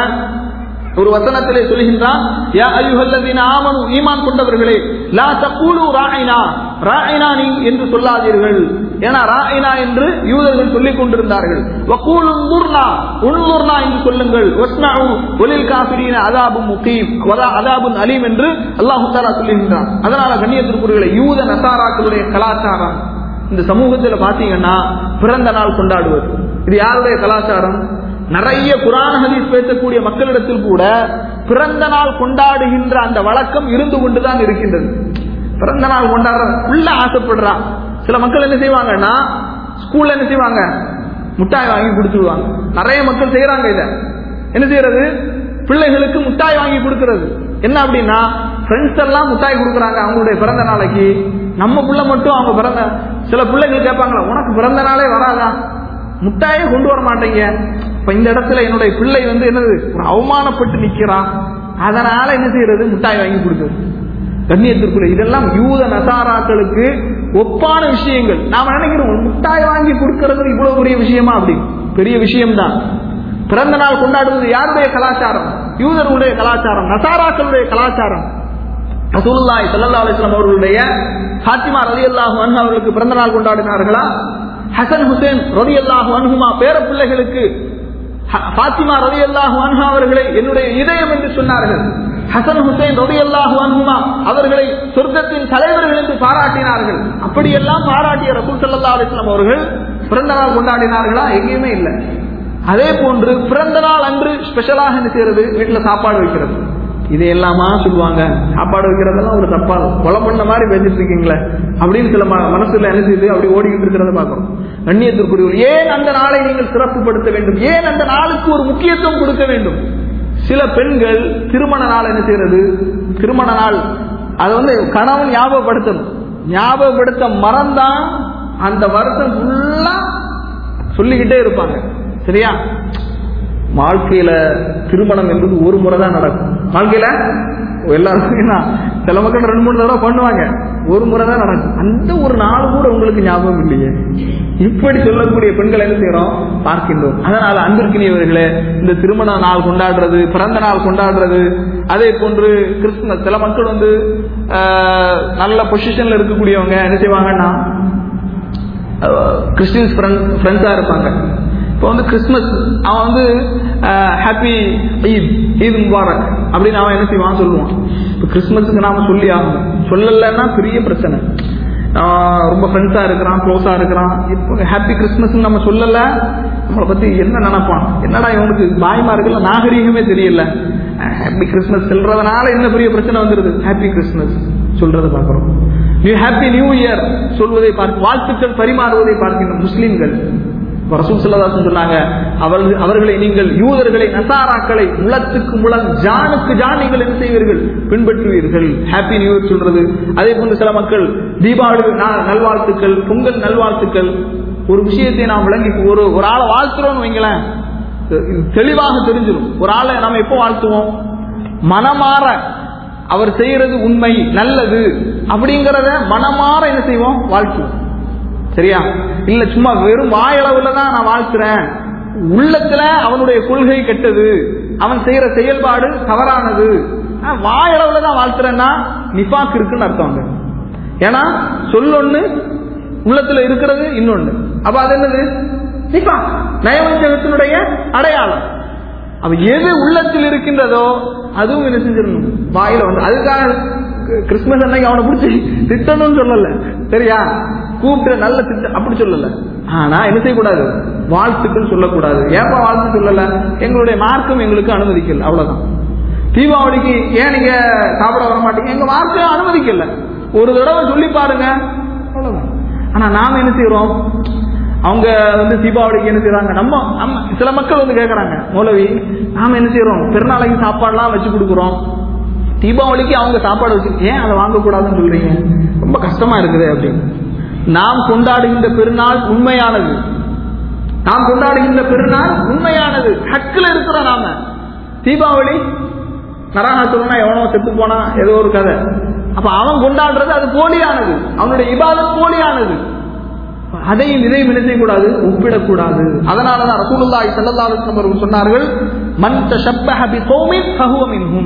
D: ஒரு வசனத்திலே சொல்கின்றான் யா அய்யுஹல்லதீன ஆமனு ஈமான் கொண்டவர்களே லா தக்கூலு ராயினா ராயினா நீ என்று சொல்லாதீர்கள் ஏன்னா ராயினா என்று யூதர்கள் சொல்லிக் கொண்டிருந்தார்கள் வக்கூல் உன்துர்னா உன்துர்னா என்று சொல்லுங்கள் வஸ்னஉ ஒலில் காஃபிரீன அதாபும் முகீம் வதா அதாபுன் அலீம் என்று அல்லாஹ் தஆலா சொல்லுகின்றான் அதனால கண்ணியத்திற்குரியவர்களே யூத நசாராக்களுடைய கலாச்சாரம் இந்த சமூகத்துல பாத்தீங்கன்னா பிறந்த நாள் கொண்டாடுவது இது யாருடைய கலாச்சாரம் நிறைய குரான் ஹதீஸ் பேசக்கூடிய மக்களிடத்தில் கூட பிறந்த நாள் கொண்டாடுகின்ற அந்த வழக்கம் இருந்து கொண்டுதான் இருக்கின்றது பிறந்த நாள் கொண்டாடுற உள்ள ஆசைப்படுறா சில மக்கள் என்ன செய்வாங்கன்னா ஸ்கூல்ல என்ன செய்வாங்க முட்டாய் வாங்கி கொடுத்துடுவாங்க நிறைய மக்கள் செய்யறாங்க இத என்ன செய்யறது பிள்ளைகளுக்கு முட்டாய் வாங்கி கொடுக்கிறது என்ன அப்படின்னா ஃப்ரெண்ட்ஸ் எல்லாம் முட்டாய் கொடுக்குறாங்க அவங்களுடைய பிறந்த நாளைக்கு நம்ம பிள்ளை மட்டும் அவங்க பிறந்த சில பிள்ளைகள் கேட்பாங்களா உனக்கு பிறந்த நாளே வராதா முட்டாயே கொண்டு வர மாட்டீங்க இப்ப இந்த இடத்துல என்னுடைய பிள்ளை வந்து என்னது ஒரு அவமானப்பட்டு நிக்கிறான் அதனால என்ன செய்யறது முட்டாய் வாங்கி கொடுக்குறது கண்ணியத்திற்குள்ள இதெல்லாம் யூத நசாராக்களுக்கு ஒப்பான விஷயங்கள் நாம நினைக்கிறோம் ஒரு முட்டாய் வாங்கி கொடுக்கிறது இவ்வளவு பெரிய விஷயமா அப்படி பெரிய விஷயம்தான் பிறந்த நாள் கொண்டாடுவது யாருடைய கலாச்சாரம் யூதர்களுடைய கலாச்சாரம் நசாராக்களுடைய கலாச்சாரம் ரசூலுல்லாஹி ஸல்லல்லாஹு அலைஹி வஸல்லம் அவர்களுடைய ஃபாத்திமா ரலியல்லாஹு அன்ஹா அவர்களுக்கு பிறந்த நாள் கொண்டாடினார்களா ஹசன் ஹுசேன் ரலியல்லாஹு அன்ஹுமா பேர பிள்ளைகளுக்கு ஃபாத்திமா ரலியல்லாஹு அன்ஹா அவர்களை என்னுடைய இதயம் என்று சொன்னார்கள் ஹசன் ஹுசைன் ரலியல்லாஹு அன்ஹுமா அவர்களை சொர்க்கத்தின் தலைவர்கள் என்று பாராட்டினார்கள் அப்படியெல்லாம் பாராட்டிய ரசூல் ஸல்லல்லாஹு அலைஹி வஸல்லம் அவர்கள் பிறந்த நாள் கொண்டாடினார்களா எங்கேயுமே இல்லை அதே போன்று பிறந்த நாள் அன்று ஸ்பெஷலாக என்ன செய்யறது வீட்டுல சாப்பாடு வைக்கிறது இது எல்லாமா சொல்லுவாங்க சாப்பாடு வைக்கிறதெல்லாம் ஒரு தப்பா கொலை பண்ண மாதிரி பேசிட்டு இருக்கீங்களே அப்படின்னு சில ம- மனசுல என்ன செய்யுது அப்படி ஓடிக்கிட்டு இருக்கிறத பார்க்கிறோம் கண்ணியத்திற்குரியவர் ஏன் அந்த நாளை நீங்கள் சிறப்புப்படுத்த வேண்டும் ஏன் அந்த நாளுக்கு ஒரு முக்கியத்துவம் கொடுக்க வேண்டும் சில பெண்கள் திருமண நாள் என்ன செய்யறது திருமண நாள் அது வந்து கணவன் ஞாபகப்படுத்தணும் ஞாபகப்படுத்த மறந்தான் அந்த வருஷம் ஃபுல்லா சொல்லிக்கிட்டே இருப்பாங்க சரியா வாழ்க்கையில திருமணம் என்பது ஒரு முறை தான் நடக்கும் வாழ்க்கையில எல்லாருக்கும் என்ன சில மக்கள் ரெண்டு மூணு தடவை பண்ணுவாங்க ஒரு முறை தான் நடக்கும் அந்த ஒரு நாள் கூட உங்களுக்கு ஞாபகம் இல்லையே இப்படி சொல்லக்கூடிய பெண்களை என்ன செய்யறோம் பார்க்கின்றோம் அதனால அன்பிற்கினியவர்களே இந்த திருமண நாள் கொண்டாடுறது பிறந்த நாள் கொண்டாடுறது அதே போன்று கிறிஸ்துமஸ் சில மக்கள் வந்து ஆஹ், நல்ல பொசிஷன்ல இருக்கக்கூடியவங்க என்ன செய்வாங்கன்னா கிறிஸ்டின்ஸ் ஃப்ரெண்ட்ஸா இருப்பாங்க இப்போ வந்து கிறிஸ்மஸ் அவன் வந்து ஹாப்பி ஈத் ஈத் முபாரக் அப்படின்னு அவன் என்ன செய்வான் சொல்லுவான் இப்போ கிறிஸ்மஸுக்கு நாம சொல்லி ஆகணும் சொல்லலைன்னா பெரிய பிரச்சனை ஆஹ் ரொம்ப ஃப்ரெண்ட்ஸா இருக்கிறான் க்ளோஸா இருக்கிறான் இப்போ ஹாப்பி கிறிஸ்மஸ் நம்ம சொல்லல நம்மளை பத்தி என்ன நினைப்பான் என்னடா இவனுக்கு பாயமா இருக்குல்ல நாகரீகமே தெரியல ஹாப்பி கிறிஸ்மஸ் சொல்றதுனால என்ன பெரிய பிரச்சனை வந்துருது ஹாப்பி கிறிஸ்மஸ் சொல்றதை பார்க்கிறோம் நியூ ஹாப்பி நியூ இயர் சொல்வதை பார்க்க வாழ்த்துக்கள் பரிமாறுவதை பார்க்கின்ற முஸ்லிம்கள் இப்ப ரசூல் ஸல்லல்லாஹு சொன்னாங்க அவர்கள் அவர்களை நீங்கள் யூதர்களை நசாராக்களை முளத்துக்கு முளம் ஜானுக்கு ஜான் நீங்கள் என்ன செய்வீர்கள் பின்பற்றுவீர்கள் ஹாப்பி நியூ இயர் சொல்றது அதே போன்று சில மக்கள் தீபாவளி நா- நல்வாழ்த்துக்கள் பொங்கல் நல்வாழ்த்துக்கள் ஒரு விஷயத்தை நாம் விளங்கி ஒரு ஒரு ஆளை வாழ்த்துறோம்னு வைங்களேன் இது தெளிவாக தெரிஞ்சிடும் ஒரு ஆளை நம்ம எப்போ வாழ்த்துவோம் மனமாற அவர் செய்யறது உண்மை நல்லது அப்படிங்கறத மனமாற என்ன செய்வோம் வாழ்த்துவோம் சரியா இல்ல சும்மா வெறும் வாயளவுல தான் நான் வாழ்த்துறேன் உள்ளத்துல அவனுடைய கொள்கை கெட்டது அவன் செய்யற செயல்பாடு தவறானது ஆஹ் வாயளவுல தான் வாழ்த்துறேன்னா நிஃபாக் இருக்குன்னு அர்த்தம் அங்க ஏன்னா சொல்லொன்னு உள்ளத்துல இருக்கிறது இன்னொன்னு அப்ப அது என்னது நிஃபாக் நயவஞ்சகத்தினுடைய அடையாளம் அவ எது உள்ளத்தில் இருக்கின்றதோ அதுவும் என்ன செஞ்சிடணும் வாயில வந்து அதுக்காக கி- கிறிஸ்துமஸ் அன்னைக்கு அவனை பிடிச்சி திட்டணும்னு சொல்லல சரியா கூப்பிட்டு நல்ல திட்ட அப்படி சொல்லல ஆனா என்ன செய்யக்கூடாது வாழ்த்துக்கள் சொல்லக்கூடாது ஏப்பா வாழ்த்து சொல்லல எங்களுடைய மார்க்கம் எங்களுக்கு அனுமதிக்கல அவ்வளவுதான் தீபாவளிக்கு ஏன் நீங்க சாப்பிட வர மாட்டீங்க எங்க மார்க்கம் அனுமதிக்கல ஒரு தடவை சொல்லி பாருங்க அவ்வளவுதான் ஆனா நாம என்ன செய்யறோம் அவங்க வந்து தீபாவளிக்கு என்ன செய்யறாங்க நம்ம நம்ம சில மக்கள் வந்து கேக்குறாங்க மௌலவி நாம என்ன செய்யறோம் பெருநாளைக்கு சாப்பாடுலாம் வச்சு கொடுக்குறோம் தீபாவளிக்கு அவங்க சாப்பாடு வச்சு ஏன் அதை வாங்கக்கூடாதுன்னு சொல்றீங்க ரொம்ப கஷ்டமா இருக்குது அப்படின்னு நாம் கொண்டாடுகின்ற பெருநாள் உண்மையானது நாம் கொண்டாடுகின்ற பெருநாள் உண்மையானது ஹக்கில் இருக்கிறோம் நாம தீபாவளி நரகாசுரனா எவனோ செத்து போனா ஏதோ ஒரு கதை அப்ப அவன் கொண்டாடுறது அது போலியானது அவனுடைய இபாதத் போலியானது அதையும் இதையும் என்ன செய்யக்கூடாது ஒப்பிடக்கூடாது அதனாலதான் ரசூலுல்லாஹி ஸல்லல்லாஹு அலைஹி வஸல்லம் அவர்கள் சொன்னார்கள் மன் தஷப்பஹ பிகௌமின் ஃபஹுவ மின்ஹும்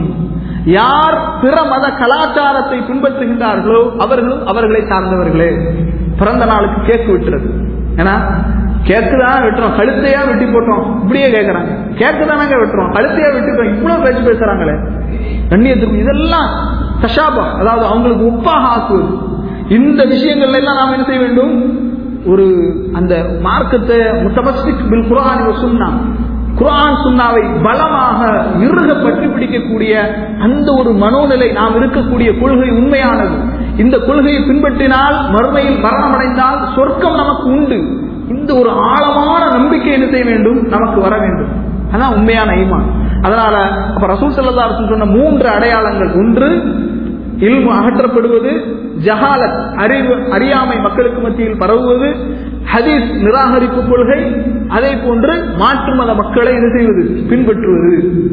D: யார் பிற மத கலாச்சாரத்தை பின்பற்றுகின்றார்களோ அவர்களும் அவர்களை சார்ந்தவர்களே பிறந்த நாளுக்கு கேக்கு விட்டுறது ஏன்னா கேக்கு தான் வெட்டுறோம் கழுத்தையா வெட்டி போட்டோம் இப்படியே கேட்கறாங்க கேக்கு தானங்க வெட்டுறோம் கழுத்தையா வெட்டிட்டோம் இவ்வளவு பேச்சு பேசுறாங்களே கண்ணியத்திற்கு இதெல்லாம் தஷாபா அதாவது அவங்களுக்கு ஒப்பாக ஆக்குவது இந்த விஷயங்கள்ல எல்லாம் நாம் என்ன செய்ய வேண்டும் ஒரு அந்த மார்க்கத்தை முத்தமஸ்டிக் பில் குரான் சுன்னா குரான் சுன்னாவை பலமாக இறுக பற்றி பிடிக்கக்கூடிய அந்த ஒரு மனோநிலை நாம் இருக்கக்கூடிய கொள்கை உண்மையானது இந்த கொள்கையை பின்பற்றினால் மறுமையில் மரணமடைந்தால் சொர்க்கம் நமக்கு உண்டு இந்த ஒரு ஆழமான நம்பிக்கை என்ன செய்ய வேண்டும் நமக்கு வர வேண்டும் அதான் உண்மையான ஈமான் அதனால அப்ப ரசூல் சல்லா சொன்ன மூன்று அடையாளங்கள் ஒன்று இல்மு அகற்றப்படுவது ஜஹாலத் அறிவு அறியாமை மக்களுக்கு மத்தியில் பரவுவது ஹதீஸ் நிராகரிப்பு கொள்கை அதே போன்று மாற்று மத மக்களை என்ன செய்வது பின்பற்றுவது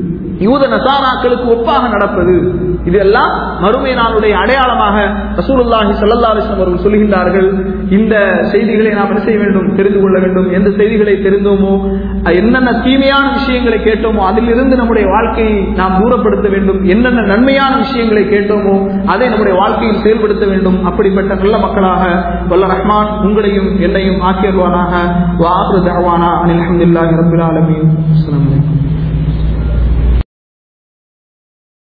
D: யூத நசாராக்களுக்கு ஒப்பாக நடப்பது இதெல்லாம் மறுமை நாளுடைய அடையாளமாக ரசூலுல்லாஹி ஸல்லல்லாஹு அலைஹி வஸல்லம் அவர்கள் சொல்கின்றார்கள் இந்த செய்திகளை நாம் என்ன செய்ய வேண்டும் தெரிந்து கொள்ள வேண்டும் எந்த செய்திகளை தெரிந்தோமோ என்னென்ன தீமையான விஷயங்களை கேட்டோமோ அதிலிருந்து நம்முடைய வாழ்க்கையை நாம் தூரப்படுத்த வேண்டும் என்னென்ன நன்மையான விஷயங்களை கேட்டோமோ அதை நம்முடைய வாழ்க்கையில் செயல்படுத்த வேண்டும் அப்படிப்பட்ட நல்ல மக்களாக வல்ல ரஹ்மான் உங்களையும் என்னையும் ஆக்கியர்வானாக வாஹ்ரு தஅவானா அனில் ஹம்துலில்லாஹி ரப்பில் ஆலமீன் அஸ்ஸலாமு அலைக்கும்